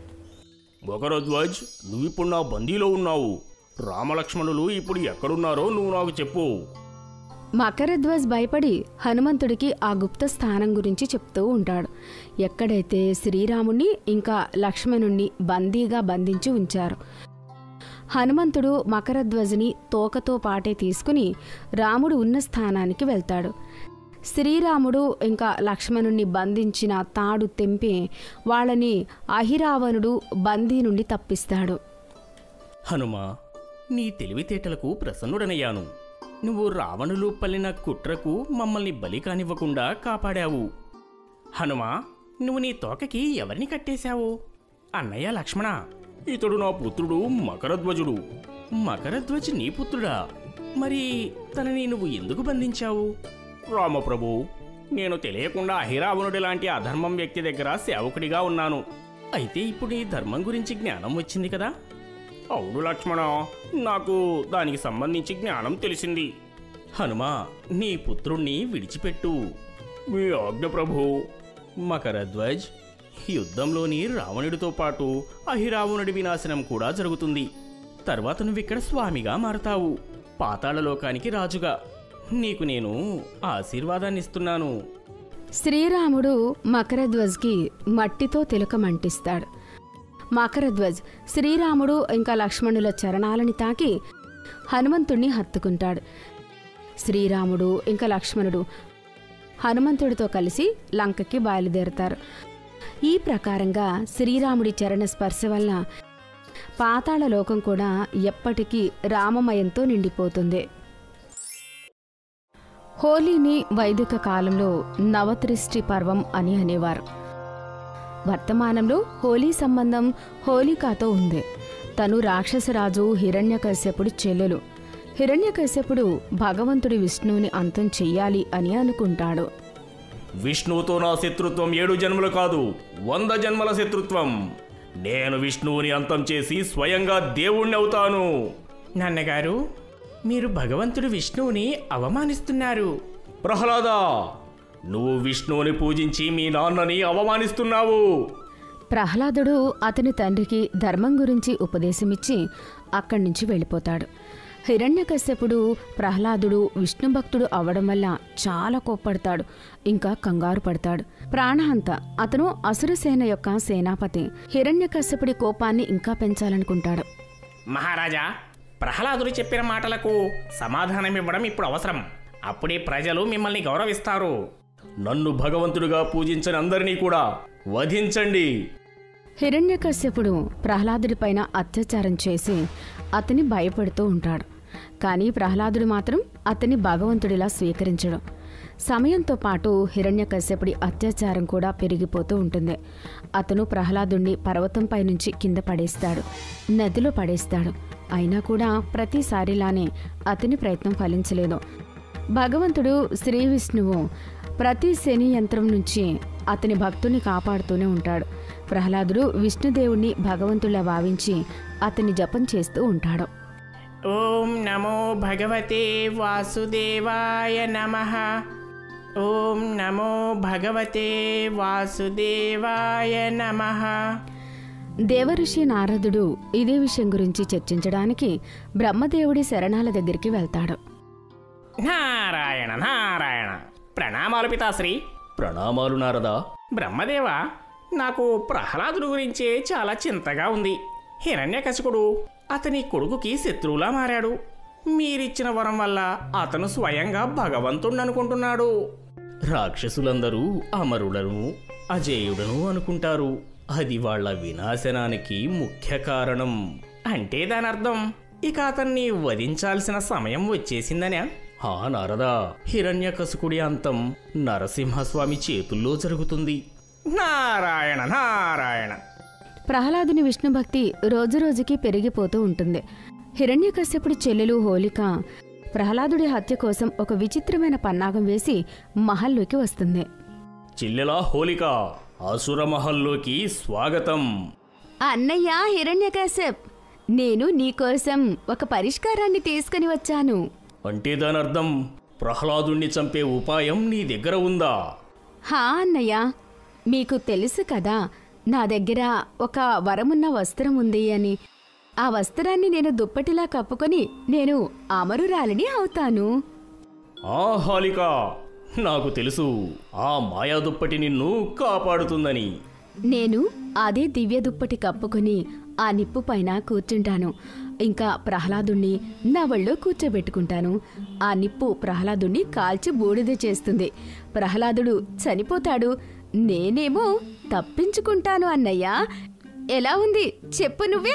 మకరధ్వజ్ నువ్విప్పుడు నా బందీలో ఉన్నావు రామలక్ష్మణులు ఇప్పుడు ఎక్కడున్నారో నువ్వు నాకు చెప్పు మకరధ్వజ్ భయపడి హనుమంతుడికి ఆ గుప్త స్థానం గురించి చెప్తూ ఉంటాడు ఎక్కడైతే శ్రీరాముణ్ణి ఇంకా లక్ష్మణుణ్ణి బందీగా బంధించి ఉంచారు హనుమంతుడు మకరధ్వజని తోకతో పాటే తీసుకుని రాముడు ఉన్న స్థానానికి వెళ్తాడు శ్రీరాముడు ఇంకా లక్ష్మణుణ్ణి బంధించిన తాడు తెంపి వాళ్ళని అహిరావణుడు బందీ నుండి తప్పిస్తాడు హనుమా నీ తెలివితేటలకు ప్రసన్నుడనయ్యాను నువ్వు రావణులు పల్లిన కుట్రకు మమ్మల్ని బలి కానివ్వకుండా కాపాడావు హనుమా నువ్వు నీ తోకకి ఎవరిని కట్టేశావు అన్నయ్య లక్ష్మణ ఇతడు నా పుత్రుడు మకరధ్వజుడు మకరధ్వజ్ నీ పుత్రుడా మరి తనని నువ్వు ఎందుకు బంధించావు రామప్రభు నేను తెలియకుండా అహిరావణుడి లాంటి అధర్మం వ్యక్తి దగ్గర సేవకుడిగా ఉన్నాను అయితే ఇప్పుడు నీ ధర్మం గురించి జ్ఞానం వచ్చింది కదా అవును లక్ష్మణ నాకు దానికి సంబంధించి జ్ఞానం తెలిసింది హనుమా నీ పుత్రుణ్ణి విడిచిపెట్టు మీ ఆజ్ఞ ప్రభు మకరధ్వజ్ యుద్ధంలోని రావణుడితో పాటు అహిరావణుడి వినాశనం కూడా జరుగుతుంది తర్వాత నువ్విక్కడ స్వామిగా మారతావు పాతాళలోకానికి రాజుగా నీకు నేను ఆశీర్వాదాన్ని ఇస్తున్నాను శ్రీరాముడు మకరధ్వజ్కి మట్టితో తిలకమంటిస్తాడు మకరధ్వజ్ శ్రీరాముడు ఇంకా లక్ష్మణుల చరణాలని తాకి హనుమంతుణ్ణి హత్తుకుంటాడు శ్రీరాముడు ఇంకా లక్ష్మణుడు హనుమంతుడితో కలిసి లంకకి బయలుదేరతారు ఈ ప్రకారంగా శ్రీరాముడి చరణ స్పర్శ వల్ల పాతాళ లోకం కూడా ఎప్పటికీ రామమయంతో నిండిపోతుంది హోలీని వైదిక కాలంలో నవత్రిష్టి పర్వం అని అనేవారు వర్తమానంలో హోలీ సంబంధం హోలికాతో ఉంది తను రాక్షసరాజు హిరణ్యకశ్యపుడి చెల్లెలు హిరణ్యకశ్యపుడు భగవంతుడి విష్ణువుని అంతం చెయ్యాలి అని అనుకుంటాడు విష్ణువుతో నా శత్రుత్వం ఏడు జన్మలు కాదు వంద జన్మల శత్రుత్వం నేను విష్ణువుని అంతం చేసి స్వయంగా దేవుణ్ణి అవుతాను నాన్నగారు మీరు భగవంతుడు విష్ణువుని అవమానిస్తున్నారు ప్రహ్లాదా నువ్వు విష్ణువుని పూజించి మీ నాన్నని అవమానిస్తున్నావు ప్రహ్లాదుడు అతని తండ్రికి ధర్మం గురించి ఉపదేశమిచ్చి అక్కడి నుంచి వెళ్ళిపోతాడు హిరణ్యకశ్యపుడు ప్రహ్లాదుడు విష్ణు భక్తుడు అవడం వల్ల చాలా కోప్పడతాడు ఇంకా కంగారు పడతాడు ప్రాణహంత అతను అసురసేన యొక్క సేనాపతి హిరణ్యకశ్యపుడి కోపాన్ని ఇంకా పెంచాలనుకుంటాడు మహారాజా ప్రహ్లాదుడు చెప్పిన మాటలకు సమాధానం ఇవ్వడం ఇప్పుడు అవసరం అప్పుడే ప్రజలు మిమ్మల్ని గౌరవిస్తారు నన్ను భగవంతుడిగా పూజించని అందరినీ కూడా వధించండి హిరణ్యకశ్యపుడు ప్రహ్లాదుడిపైన అత్యాచారం చేసి అతని భయపెడుతూ ఉంటాడు కానీ ప్రహ్లాదుడు మాత్రం అతన్ని భగవంతుడిలా స్వీకరించడు సమయంతో పాటు హిరణ్యకశ్యపుడి అత్యాచారం కూడా పెరిగిపోతూ ఉంటుంది అతను ప్రహ్లాదుణ్ణి పర్వతంపై నుంచి కింద పడేస్తాడు నదిలో పడేస్తాడు అయినా కూడా ప్రతిసారిలానే అతని ప్రయత్నం ఫలించలేదు భగవంతుడు శ్రీ విష్ణువు ప్రతి శని యంత్రం నుంచి అతని భక్తుని కాపాడుతూనే ఉంటాడు ప్రహ్లాదుడు విష్ణుదేవుణ్ణి భగవంతులా భావించి అతని జపం చేస్తూ ఉంటాడు ఓం నమో భగవతే వాసుదేవాయ నమ ఓం నమో భగవతే వాసుదేవాయ నమ దేవఋషి నారదుడు ఇదే విషయం గురించి చర్చించడానికి బ్రహ్మదేవుడి శరణాల దగ్గరికి వెళ్తాడు నారాయణ నారాయణ ప్రణామాలు పితాశ్రీ ప్రణామాలు నారదా బ్రహ్మదేవ నాకు ప్రహ్లాదుడు గురించే చాలా చింతగా ఉంది హిరణ్యకశికుడు అతని కొడుకుకి శత్రువులా మారాడు మీరిచ్చిన వరం వల్ల అతను స్వయంగా భగవంతుణ్ణి అనుకుంటున్నాడు రాక్షసులందరూ అమరులను అజేయుడను అనుకుంటారు అది వాళ్ళ వినాశనానికి ముఖ్య కారణం అంటే దాని అర్థం ఇక అతన్ని వధించాల్సిన సమయం వచ్చేసిందనే హా నారదా హిరణ్యకశికుడి అంతం నరసింహస్వామి చేతుల్లో జరుగుతుంది నారాయణ నారాయణ ప్రహ్లాదుని విష్ణు భక్తి రోజురోజుకి పెరిగిపోతూ ఉంటుంది హిరణ్యకశ్యపుడి చెల్లెలు హోలిక ప్రహ్లాదుడి హత్య కోసం ఒక విచిత్రమైన పన్నాగం వేసి మహల్లోకి వస్తుంది చిల్లెలా హోలిక అసుర మహల్లోకి స్వాగతం అన్నయ్య హిరణ్యకశ్యప్ నేను నీకోసం ఒక పరిష్కారాన్ని తీసుకుని వచ్చాను అంటే దాని అర్థం ప్రహ్లాదుణ్ణి చంపే ఉపాయం నీ దగ్గర ఉందా హా అన్నయ్య మీకు తెలుసు కదా నా దగ్గర ఒక వరమున్న వస్త్రం ఉంది అని ఆ వస్త్రాన్ని నేను దుప్పటిలా కప్పుకొని నేను అమరురాలిని అవుతాను ఆ హాలిక నాకు తెలుసు ఆ మాయా దుప్పటి నిన్ను కాపాడుతుందని నేను అదే దివ్య దుప్పటి కప్పుకొని ఆ నిప్పు పైన కూర్చుంటాను ఇంకా ప్రహ్లాదుణ్ణి నా ఒళ్ళో కూర్చోబెట్టుకుంటాను ఆ నిప్పు ప్రహ్లాదుణ్ణి కాల్చి బూడిద చేస్తుంది ప్రహ్లాదుడు చనిపోతాడు నేనేమో తప్పించుకుంటాను అన్నయ్య ఎలా ఉంది చెప్పు నువ్వే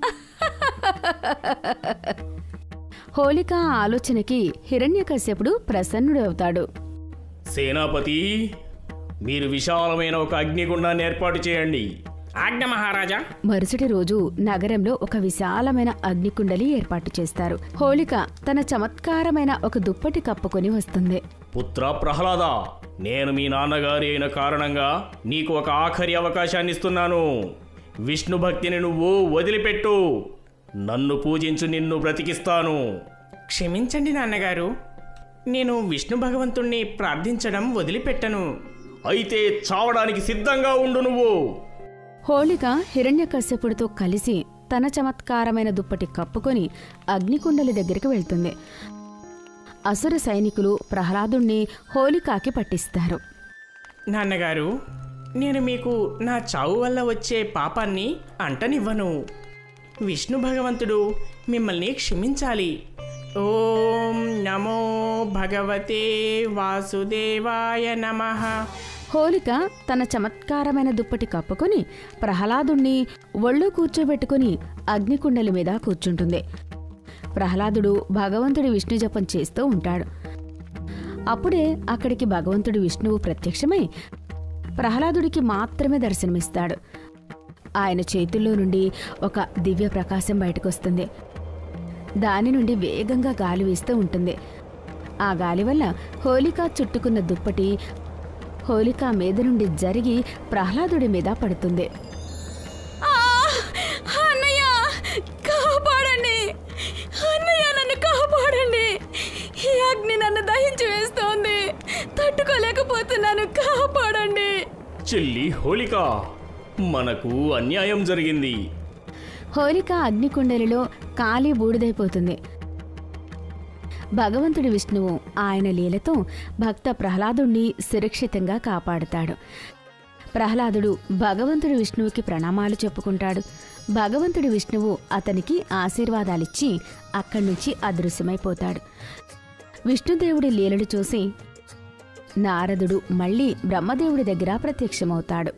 హోళిక ఆలోచనకి హిరణ్యకశ్యపుడు ప్రసన్నుడవుతాడు సేనాపతి మీరు విశాలమైన ఒక అగ్నిగుండాన్ని ఏర్పాటు చేయండి ఆజ్ఞ మహారాజా మరుసటి రోజు నగరంలో ఒక విశాలమైన అగ్నికుండలి ఏర్పాటు చేస్తారు హోళిక తన చమత్కారమైన ఒక దుప్పటి కప్పుకొని వస్తుంది పుత్ర ప్రహ్లాద నేను మీ నాన్నగారి అయిన కారణంగా నీకు ఒక ఆఖరి అవకాశాన్ని ఇస్తున్నాను విష్ణు భక్తిని నువ్వు వదిలిపెట్టు నన్ను పూజించు నిన్ను బ్రతికిస్తాను క్షమించండి నాన్నగారు నేను విష్ణు భగవంతుణ్ణి ప్రార్థించడం వదిలిపెట్టను అయితే చావడానికి సిద్ధంగా ఉండు నువ్వు హోళిక హిరణ్యకశ్యపుడితో కలిసి తన చమత్కారమైన దుప్పటి కప్పుకొని అగ్నికుండలి దగ్గరికి వెళ్తుంది అసుర సైనికులు ప్రహ్లాదుణ్ణి హోళికాకి పట్టిస్తారు నాన్నగారు నేను మీకు నా చావు వల్ల వచ్చే పాపాన్ని అంటనివ్వను విష్ణు భగవంతుడు మిమ్మల్ని క్షమించాలి ఓం నమో భగవతే వాసుదేవాయ నమ హోలిక తన చమత్కారమైన దుప్పటి కప్పుకొని ప్రహ్లాదుణ్ణి ఒళ్ళో కూర్చోబెట్టుకుని అగ్నికుండలి మీద కూర్చుంటుంది ప్రహ్లాదుడు భగవంతుడి విష్ణు జపం చేస్తూ ఉంటాడు అప్పుడే అక్కడికి భగవంతుడి విష్ణువు ప్రత్యక్షమై ప్రహ్లాదుడికి మాత్రమే దర్శనమిస్తాడు ఆయన చేతుల్లో నుండి ఒక దివ్య ప్రకాశం బయటకొస్తుంది దాని నుండి వేగంగా గాలి వీస్తూ ఉంటుంది ఆ గాలి వల్ల హోలికా చుట్టుకున్న దుప్పటి హోలికా మీద నుండి జరిగి ప్రహ్లాదుడి మీద పడుతుంది అన్నయ్య కాపాడండి అన్నయ్య నన్ను కాపాడండి ఈ అగ్ని నన్ను దహించి వేస్తోంది తట్టుకోలేకపోతున్నాను కాపాడండి చెల్లి హోలిక మనకు అన్యాయం జరిగింది హోలిక అగ్నికుండలిలో కాలి బూడిదైపోతుంది భగవంతుడి విష్ణువు ఆయన లీలతో భక్త ప్రహ్లాదుణ్ణి సురక్షితంగా కాపాడుతాడు ప్రహ్లాదుడు భగవంతుడి విష్ణువుకి ప్రణామాలు చెప్పుకుంటాడు భగవంతుడి విష్ణువు అతనికి ఆశీర్వాదాలిచ్చి అక్కడి నుంచి అదృశ్యమైపోతాడు విష్ణుదేవుడి లీలలు చూసి నారదుడు మళ్ళీ బ్రహ్మదేవుడి దగ్గర ప్రత్యక్షమవుతాడు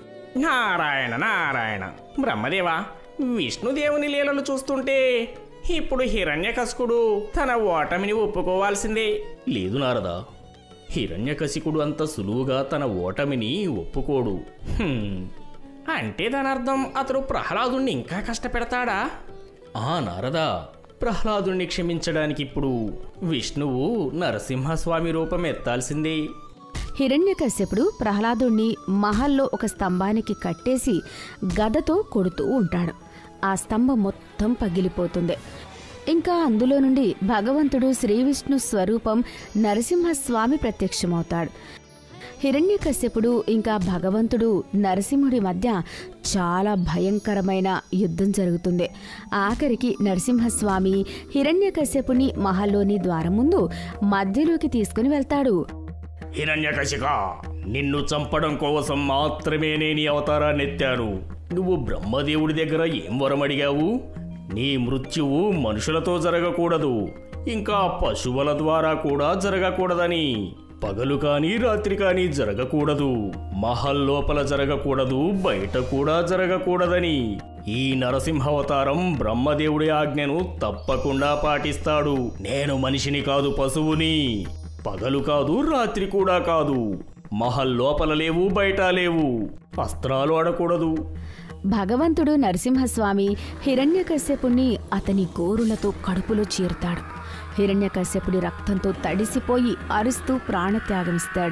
నారాయణ నారాయణ బ్రహ్మదేవా విష్ణుదేవుని లీలలు చూస్తుంటే ఇప్పుడు హిరణ్యకశకుడు తన ఓటమిని ఒప్పుకోవాల్సిందే లేదు నారదా హిరణ్యకశికుడు అంత సులువుగా తన ఓటమిని ఒప్పుకోడు హ్మ్. అంటే దాని అర్థం అతడు ప్రహ్లాదుణ్ణి ఇంకా కష్టపెడతాడా ఆ నారదా ప్రహ్లాదుణ్ణి క్షమించడానికి ఇప్పుడు విష్ణువు నరసింహస్వామి రూపం ఎత్తాల్సిందే హిరణ్యకశ్యపుడు ప్రహ్లాదుణ్ణి మహల్లో ఒక స్తంభానికి కట్టేసి గదతో కొడుతూ ఉంటాడు ఆ స్తంభం మొత్తం పగిలిపోతుంది ఇంకా అందులో నుండి భగవంతుడు శ్రీవిష్ణు స్వరూపం నరసింహస్వామి ప్రత్యక్షమవుతాడు హిరణ్యకశ్యపుడు ఇంకా భగవంతుడు నరసింహుడి మధ్య చాలా భయంకరమైన యుద్ధం జరుగుతుంది ఆఖరికి నరసింహస్వామి హిరణ్యకశ్యపుని మహల్లోని ద్వారం ముందు మధ్యలోకి తీసుకుని వెళ్తాడు హిరణ్యకశిక నిన్ను చంపడం కోసం మాత్రమే నేను ఈ అవతారాన్ని ఎత్తాను నువ్వు బ్రహ్మదేవుడి దగ్గర ఏం వరం అడిగావు నీ మృత్యువు మనుషులతో జరగకూడదు ఇంకా పశువుల ద్వారా కూడా జరగకూడదని పగలు కానీ రాత్రి కానీ జరగకూడదు మహల్ లోపల జరగకూడదు బయట కూడా జరగకూడదని ఈ నరసింహావతారం బ్రహ్మదేవుడి ఆజ్ఞను తప్పకుండా పాటిస్తాడు నేను మనిషిని కాదు పశువుని పగలు కాదు రాత్రి కూడా కాదు మహల్ లోపల లేవు బయట లేవు అస్త్రాలు ఆడకూడదు భగవంతుడు నరసింహస్వామి హిరణ్యకశ్యపుణ్ణి అతని గోరులతో కడుపులో చీరుతాడు హిరణ్యకశ్యపుడి రక్తంతో తడిసిపోయి అరుస్తూ ప్రాణత్యాగమిస్తాడు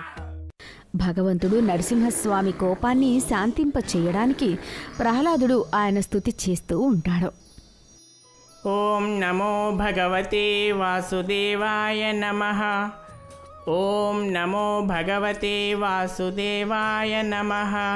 భగవంతుడు నరసింహస్వామి కోపాన్ని శాంతింప చేయడానికి ప్రహ్లాదుడు ఆయన స్తుతి చేస్తూ ఉంటాడు ఓం నమో భగవతే వాసుదేవాయ నమ ఓం నమో భగవతే వాసుదేవాయ నమ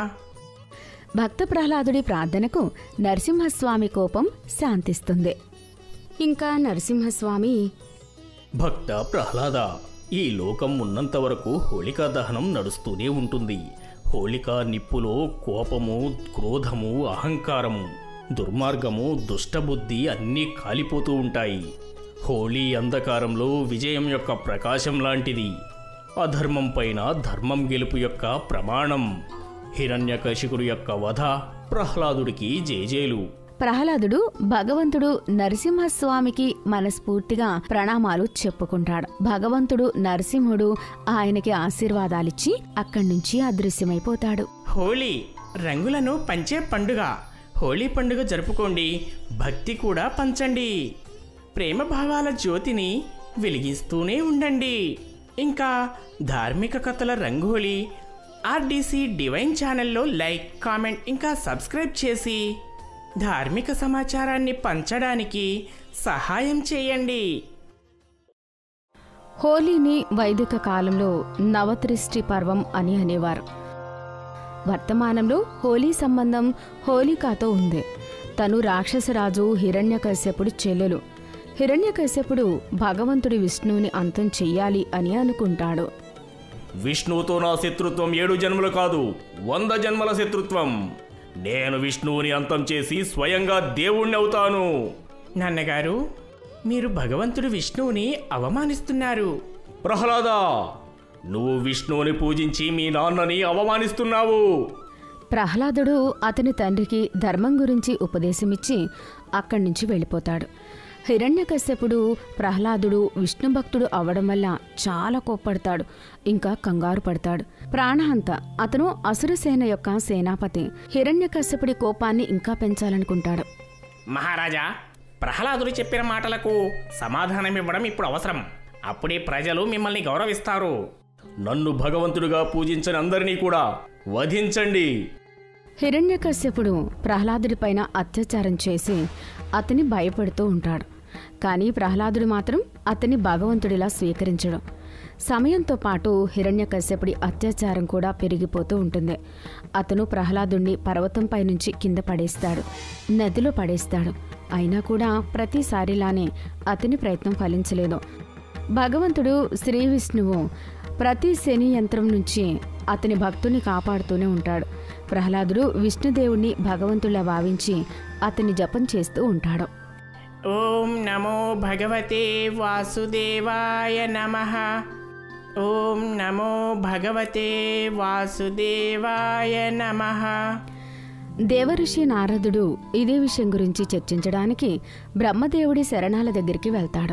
భక్త ప్రహ్లాదుడి ప్రార్థనకు నరసింహస్వామి కోపం శాంతిస్తుంది ఇంకా నరసింహస్వామి భక్త ప్రహ్లాద ఈ లోకం ఉన్నంత వరకు హోళికా దహనం నడుస్తూనే ఉంటుంది హోళికా నిప్పులో కోపము క్రోధము అహంకారము దుర్మార్గము దుష్టబుద్ధి అన్నీ కాలిపోతూ ఉంటాయి హోళీ అంధకారంలో విజయం యొక్క ప్రకాశం లాంటిది అధర్మం పైన ధర్మం గెలుపు యొక్క ప్రమాణం హిరణ్యకశికుడు యొక్క వధ ప్రహ్లాదుడికి జేజేలు ప్రహ్లాదుడు భగవంతుడు నరసింహస్వామికి మనస్ఫూర్తిగా ప్రణామాలు చెప్పుకుంటాడు భగవంతుడు నరసింహుడు ఆయనకి ఆశీర్వాదాలిచ్చి అక్కడి నుంచి అదృశ్యమైపోతాడు హోళీ రంగులను పంచే పండుగ హోళీ పండుగ జరుపుకోండి భక్తి కూడా పంచండి ప్రేమ భావాల జ్యోతిని వెలిగిస్తూనే ఉండండి ఇంకా ధార్మిక కథల రంగోలి ఆర్డీసీ డివైన్ ఛానల్లో లైక్ కామెంట్ ఇంకా సబ్స్క్రైబ్ చేసి ధార్మిక సమాచారాన్ని పంచడానికి సహాయం చేయండి హోలీని వైదిక కాలంలో నవత్రిష్టి పర్వం అని అనేవారు వర్తమానంలో హోలీ సంబంధం హోలికాతో ఉంది తను రాక్షసరాజు హిరణ్యకశ్యపుడి చెల్లెలు హిరణ్యకశ్యపుడు భగవంతుడి విష్ణువుని అంతం చెయ్యాలి అని అనుకుంటాడు విష్ణువుతో నా శత్రుత్వం ఏడు జన్మలు కాదు వంద జన్మల శత్రుత్వం నేను విష్ణువుని అంతం చేసి స్వయంగా దేవుణ్ణి అవుతాను నాన్నగారు మీరు భగవంతుడు విష్ణువుని అవమానిస్తున్నారు ప్రహ్లాద నువ్వు విష్ణువుని పూజించి మీ నాన్నని అవమానిస్తున్నావు ప్రహ్లాదుడు అతని తండ్రికి ధర్మం గురించి ఉపదేశమిచ్చి అక్కడి నుంచి వెళ్ళిపోతాడు హిరణ్యకశ్యపుడు ప్రహ్లాదుడు విష్ణు భక్తుడు అవడం వల్ల చాలా కోప్పడతాడు ఇంకా కంగారు పడతాడు ప్రాణహంత అతను అసురసేన యొక్క సేనాపతి హిరణ్యకశ్యపుడి కోపాన్ని ఇంకా పెంచాలనుకుంటాడు మహారాజా ప్రహ్లాదుడు చెప్పిన మాటలకు సమాధానం ఇవ్వడం ఇప్పుడు అవసరం అప్పుడే ప్రజలు మిమ్మల్ని గౌరవిస్తారు నన్ను భగవంతుడిగా పూజించని అందరినీ కూడా వధించండి హిరణ్యకశ్యపుడు ప్రహ్లాదుడిపైన అత్యాచారం చేసి అతని భయపడుతూ ఉంటాడు కానీ ప్రహ్లాదుడు మాత్రం అతని భగవంతుడిలా స్వీకరించడు సమయంతో పాటు హిరణ్యకశ్యపుడి అత్యాచారం కూడా పెరిగిపోతూ ఉంటుంది అతను ప్రహ్లాదుణ్ణి పర్వతంపై నుంచి కింద పడేస్తాడు నదిలో పడేస్తాడు అయినా కూడా ప్రతిసారిలానే అతని ప్రయత్నం ఫలించలేదు భగవంతుడు శ్రీ విష్ణువు ప్రతి శని యంత్రం నుంచి అతని భక్తుని కాపాడుతూనే ఉంటాడు ప్రహ్లాదుడు విష్ణుదేవుణ్ణి భగవంతులా భావించి అతని జపం చేస్తూ ఉంటాడు ఓం నమో భగవతే వాసుదేవాయ నమ ఓం నమో భగవతే వాసుదేవాయ నమ దేవఋషి నారదుడు ఇదే విషయం గురించి చర్చించడానికి బ్రహ్మదేవుడి శరణాల దగ్గరికి వెళ్తాడు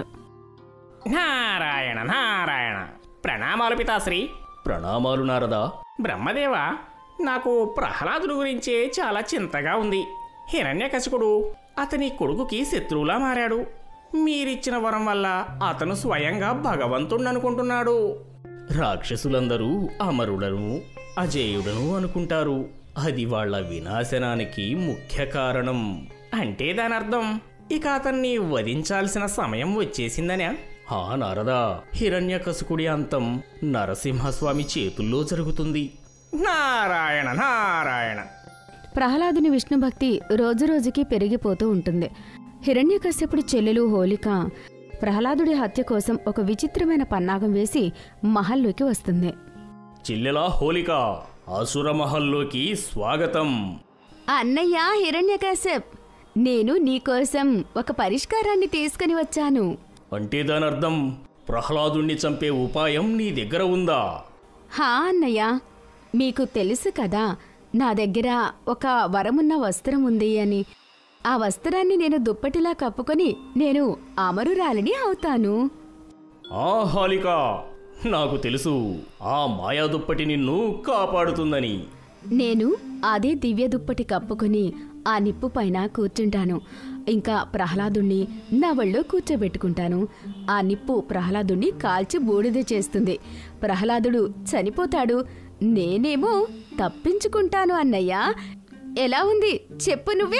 నారాయణ నారాయణ ప్రణామాలు పితాశ్రీ ప్రణామాలు నారదా బ్రహ్మదేవ నాకు ప్రహ్లాదుడు గురించే చాలా చింతగా ఉంది హిరణ్యకశికుడు అతని కొడుకుకి శత్రువులా మారాడు మీరిచ్చిన వరం వల్ల అతను స్వయంగా భగవంతుణ్ణి అనుకుంటున్నాడు రాక్షసులందరూ అమరుడను అజేయుడను అనుకుంటారు అది వాళ్ళ వినాశనానికి ముఖ్య కారణం అంటే దాని అర్థం ఇక అతన్ని వధించాల్సిన సమయం వచ్చేసిందనే ఆ నారదా హిరణ్యకశికుడి అంతం నరసింహస్వామి చేతుల్లో జరుగుతుంది నారాయణ నారాయణ ప్రహ్లాదుని విష్ణు భక్తి రోజురోజుకి పెరిగిపోతూ ఉంటుంది హిరణ్యకశ్యపుడి చెల్లెలు హోలిక ప్రహ్లాదుడి హత్య కోసం ఒక విచిత్రమైన పన్నాగం వేసి మహల్లోకి వస్తుంది చిల్లెలా హోలిక అసుర మహల్లోకి స్వాగతం అన్నయ్య హిరణ్యకశ్యప్ నేను నీకోసం ఒక పరిష్కారాన్ని తీసుకుని వచ్చాను అంటే దాని అర్థం ప్రహ్లాదుణ్ణి చంపే ఉపాయం నీ దగ్గర ఉందా హా అన్నయ్య మీకు తెలుసు కదా నా దగ్గర ఒక వరమున్న వస్త్రం ఉంది అని ఆ వస్త్రాన్ని నేను దుప్పటిలా కప్పుకొని నేను అమరురాలిని అవుతాను ఆ హాలిక నాకు తెలుసు ఆ మాయా దుప్పటి నిన్ను కాపాడుతుందని నేను అదే దివ్య దుప్పటి కప్పుకొని ఆ నిప్పు పైన కూర్చుంటాను ఇంకా ప్రహ్లాదుణ్ణి నా ఒళ్ళో కూర్చోబెట్టుకుంటాను ఆ నిప్పు ప్రహ్లాదుణ్ణి కాల్చి బూడిద చేస్తుంది ప్రహ్లాదుడు చనిపోతాడు నేనేమో తప్పించుకుంటాను అన్నయ్య ఎలా ఉంది చెప్పు నువ్వే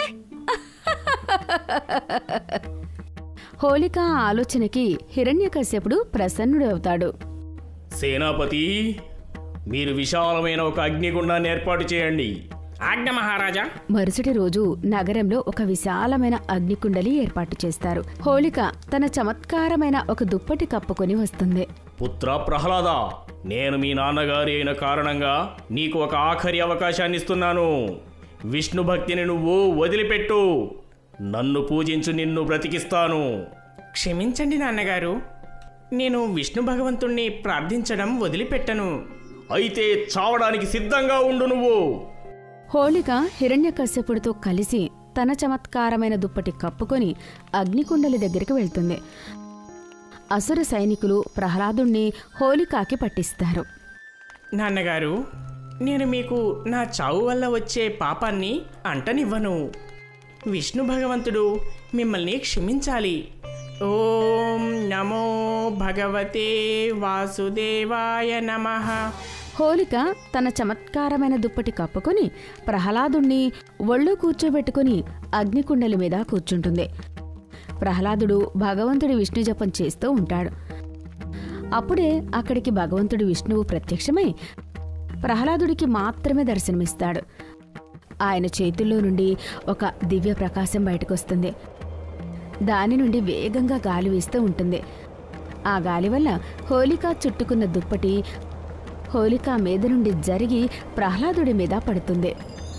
హోళిక ఆలోచనకి హిరణ్యకశ్యపుడు ప్రసన్నుడు అవుతాడు సేనాపతి మీరు విశాలమైన ఒక అగ్నిగుండాన్ని ఏర్పాటు చేయండి ఆజ్ఞ మహారాజా మరుసటి రోజు నగరంలో ఒక విశాలమైన అగ్నికుండలి ఏర్పాటు చేస్తారు హోళిక తన చమత్కారమైన ఒక దుప్పటి కప్పుకొని వస్తుంది పుత్ర ప్రహ్లాద నేను మీ నాన్నగారి అయిన కారణంగా నీకు ఒక ఆఖరి అవకాశాన్ని ఇస్తున్నాను విష్ణు భక్తిని నువ్వు వదిలిపెట్టు నన్ను పూజించు నిన్ను బ్రతికిస్తాను క్షమించండి నాన్నగారు నేను విష్ణు భగవంతుణ్ణి ప్రార్థించడం వదిలిపెట్టను అయితే చావడానికి సిద్ధంగా ఉండు నువ్వు హోళిక హిరణ్యకశ్యపుడితో కలిసి తన చమత్కారమైన దుప్పటి కప్పుకొని అగ్నికుండలి దగ్గరికి వెళ్తుంది అసుర సైనికులు ప్రహ్లాదుణ్ణి హోళికాకి పట్టిస్తారు నాన్నగారు నేను మీకు నా చావు వల్ల వచ్చే పాపాన్ని అంటనివ్వను విష్ణు భగవంతుడు మిమ్మల్ని క్షమించాలి ఓం నమో భగవతే వాసుదేవాయ నమః హోలిక తన చమత్కారమైన దుప్పటి కప్పుకొని ప్రహ్లాదుణ్ణి ఒళ్ళో కూర్చోబెట్టుకుని అగ్నికుండలి మీద కూర్చుంటుంది ప్రహ్లాదుడు భగవంతుడి విష్ణు జపం చేస్తూ ఉంటాడు అప్పుడే అక్కడికి భగవంతుడి విష్ణువు ప్రత్యక్షమై ప్రహ్లాదుడికి మాత్రమే దర్శనమిస్తాడు ఆయన చేతుల్లో నుండి ఒక దివ్య ప్రకాశం బయటకొస్తుంది దాని నుండి వేగంగా గాలి వీస్తూ ఉంటుంది ఆ గాలి వల్ల హోలికా చుట్టుకున్న దుప్పటి హోలికా మీద నుండి జరిగి ప్రహ్లాదుడి మీద పడుతుంది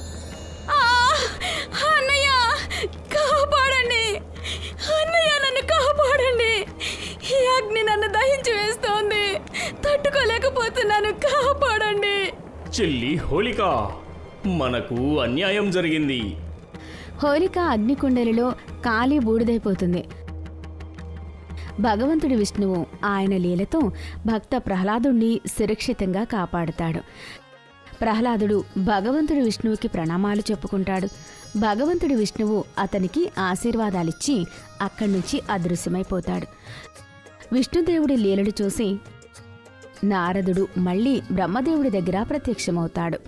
అన్నయ్య కాపాడండి అన్నయ్య నన్ను కాపాడండి ఈ అగ్ని నన్ను దహించి వేస్తోంది తట్టు తట్టుకోలేకపోతున్నాను కాపాడండి చెల్లి హోళిక మనకు అన్యాయం జరిగింది హోలిక అగ్నికుండలిలో కాలి బూడిదైపోతుంది భగవంతుడి విష్ణువు ఆయన లీలతో భక్త ప్రహ్లాదుణ్ణి సురక్షితంగా కాపాడుతాడు ప్రహ్లాదుడు భగవంతుడి విష్ణువుకి ప్రణామాలు చెప్పుకుంటాడు భగవంతుడి విష్ణువు అతనికి ఆశీర్వాదాలిచ్చి అక్కడి నుంచి అదృశ్యమైపోతాడు విష్ణుదేవుడి లీలలు చూసి నారదుడు మళ్ళీ బ్రహ్మదేవుడి దగ్గర ప్రత్యక్షమవుతాడు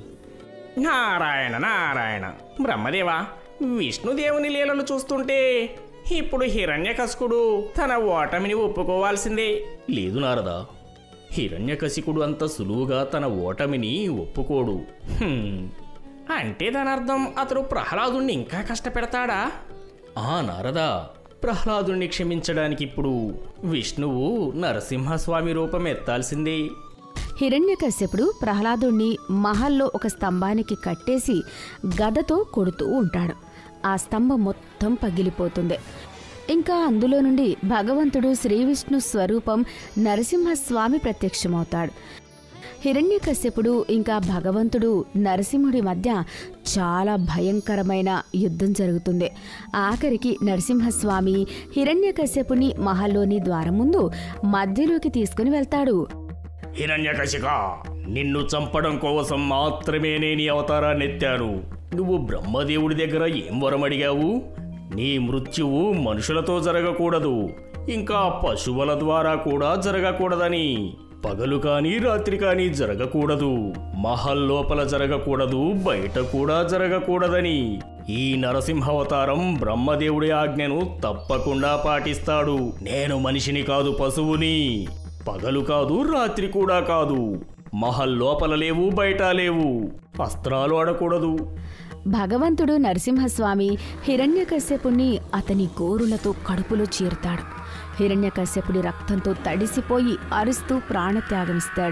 నారాయణ నారాయణ బ్రహ్మదేవా విష్ణుదేవుని లీలలు చూస్తుంటే ఇప్పుడు హిరణ్యకశకుడు తన ఓటమిని ఒప్పుకోవాల్సిందే లేదు నారదా హిరణ్యకశికుడు అంత సులువుగా తన ఓటమిని ఒప్పుకోడు హ్మ్. అంటే దాని అర్థం అతడు ప్రహ్లాదుణ్ణి ఇంకా కష్టపెడతాడా ఆ నారదా ప్రహ్లాదుణ్ణి క్షమించడానికి ఇప్పుడు విష్ణువు నరసింహస్వామి రూపం ఎత్తాల్సిందే హిరణ్యకశ్యపుడు ప్రహ్లాదుణ్ణి మహల్లో ఒక స్తంభానికి కట్టేసి గదతో కొడుతూ ఉంటాడు ఆ స్తంభం మొత్తం పగిలిపోతుంది ఇంకా అందులో నుండి భగవంతుడు శ్రీవిష్ణు స్వరూపం నరసింహస్వామి ప్రత్యక్షమవుతాడు హిరణ్యకశ్యపుడు ఇంకా భగవంతుడు నరసింహుడి మధ్య చాలా భయంకరమైన యుద్ధం జరుగుతుంది ఆఖరికి నరసింహస్వామి హిరణ్యకశ్యపుని మహల్లోని ద్వారం ముందు మధ్యలోకి తీసుకుని వెళ్తాడు హిరణ్యకశిక నిన్ను చంపడం కోసం మాత్రమే నేను ఈ అవతారాన్ని ఎత్తాను నువ్వు బ్రహ్మదేవుడి దగ్గర ఏం వరం అడిగావు నీ మృత్యువు మనుషులతో జరగకూడదు ఇంకా పశువుల ద్వారా కూడా జరగకూడదని పగలు కానీ రాత్రి కానీ జరగకూడదు మహల్ లోపల జరగకూడదు బయట కూడా జరగకూడదని ఈ నరసింహావతారం బ్రహ్మదేవుడి ఆజ్ఞను తప్పకుండా పాటిస్తాడు నేను మనిషిని కాదు పశువుని పగలు కాదు రాత్రి కూడా కాదు మహల్ లోపల లేవు బయట లేవు అస్త్రాలు ఆడకూడదు భగవంతుడు నరసింహస్వామి హిరణ్యకశ్యపుణ్ణి అతని గోరులతో కడుపులో చీరుతాడు హిరణ్యకశ్యపుడి రక్తంతో తడిసిపోయి అరుస్తూ ప్రాణత్యాగమిస్తాడు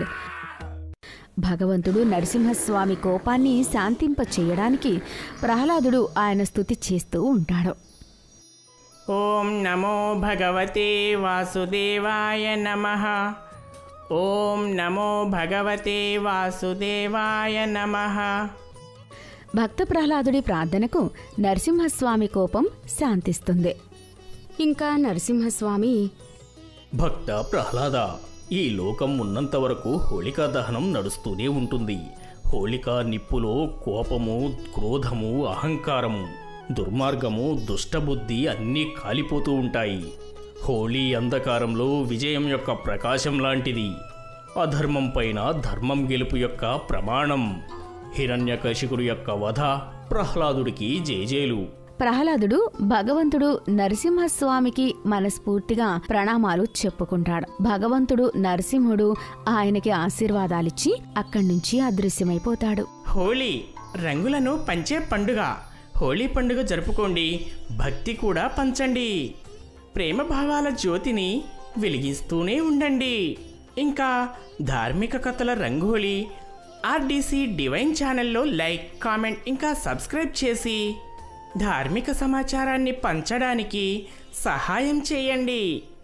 భగవంతుడు నరసింహస్వామి కోపాన్ని శాంతింప చేయడానికి ప్రహ్లాదుడు ఆయన స్తుతి చేస్తూ ఉంటాడు ఓం నమో భగవతే వాసుదేవాయ నమ ఓం నమో భగవతే వాసుదేవాయ నమ భక్త ప్రహ్లాదుడి ప్రార్థనకు నరసింహస్వామి కోపం శాంతిస్తుంది ఇంకా నరసింహస్వామి భక్త ప్రహ్లాద ఈ లోకం ఉన్నంత వరకు హోళికా దహనం నడుస్తూనే ఉంటుంది హోళికా నిప్పులో కోపము క్రోధము అహంకారము దుర్మార్గము దుష్టబుద్ధి అన్నీ కాలిపోతూ ఉంటాయి హోళీ అంధకారంలో విజయం యొక్క ప్రకాశం లాంటిది అధర్మం పైన ధర్మం గెలుపు యొక్క ప్రమాణం హిరణ్యకశికుడు యొక్క వధ ప్రహ్లాదుడికి జేజేలు ప్రహ్లాదుడు భగవంతుడు నరసింహస్వామికి మనస్ఫూర్తిగా ప్రణామాలు చెప్పుకుంటాడు భగవంతుడు నరసింహుడు ఆయనకి ఆశీర్వాదాలిచ్చి అక్కడి నుంచి అదృశ్యమైపోతాడు హోలీ రంగులను పంచే పండుగ హోలీ పండుగ జరుపుకోండి భక్తి కూడా పంచండి ప్రేమ భావాల జ్యోతిని వెలిగిస్తూనే ఉండండి ఇంకా ధార్మిక కథల రంగోలి ఆర్డీసీ డివైన్ ఛానల్లో లైక్ కామెంట్ ఇంకా సబ్స్క్రైబ్ చేసి ధార్మిక సమాచారాన్ని పంచడానికి సహాయం చేయండి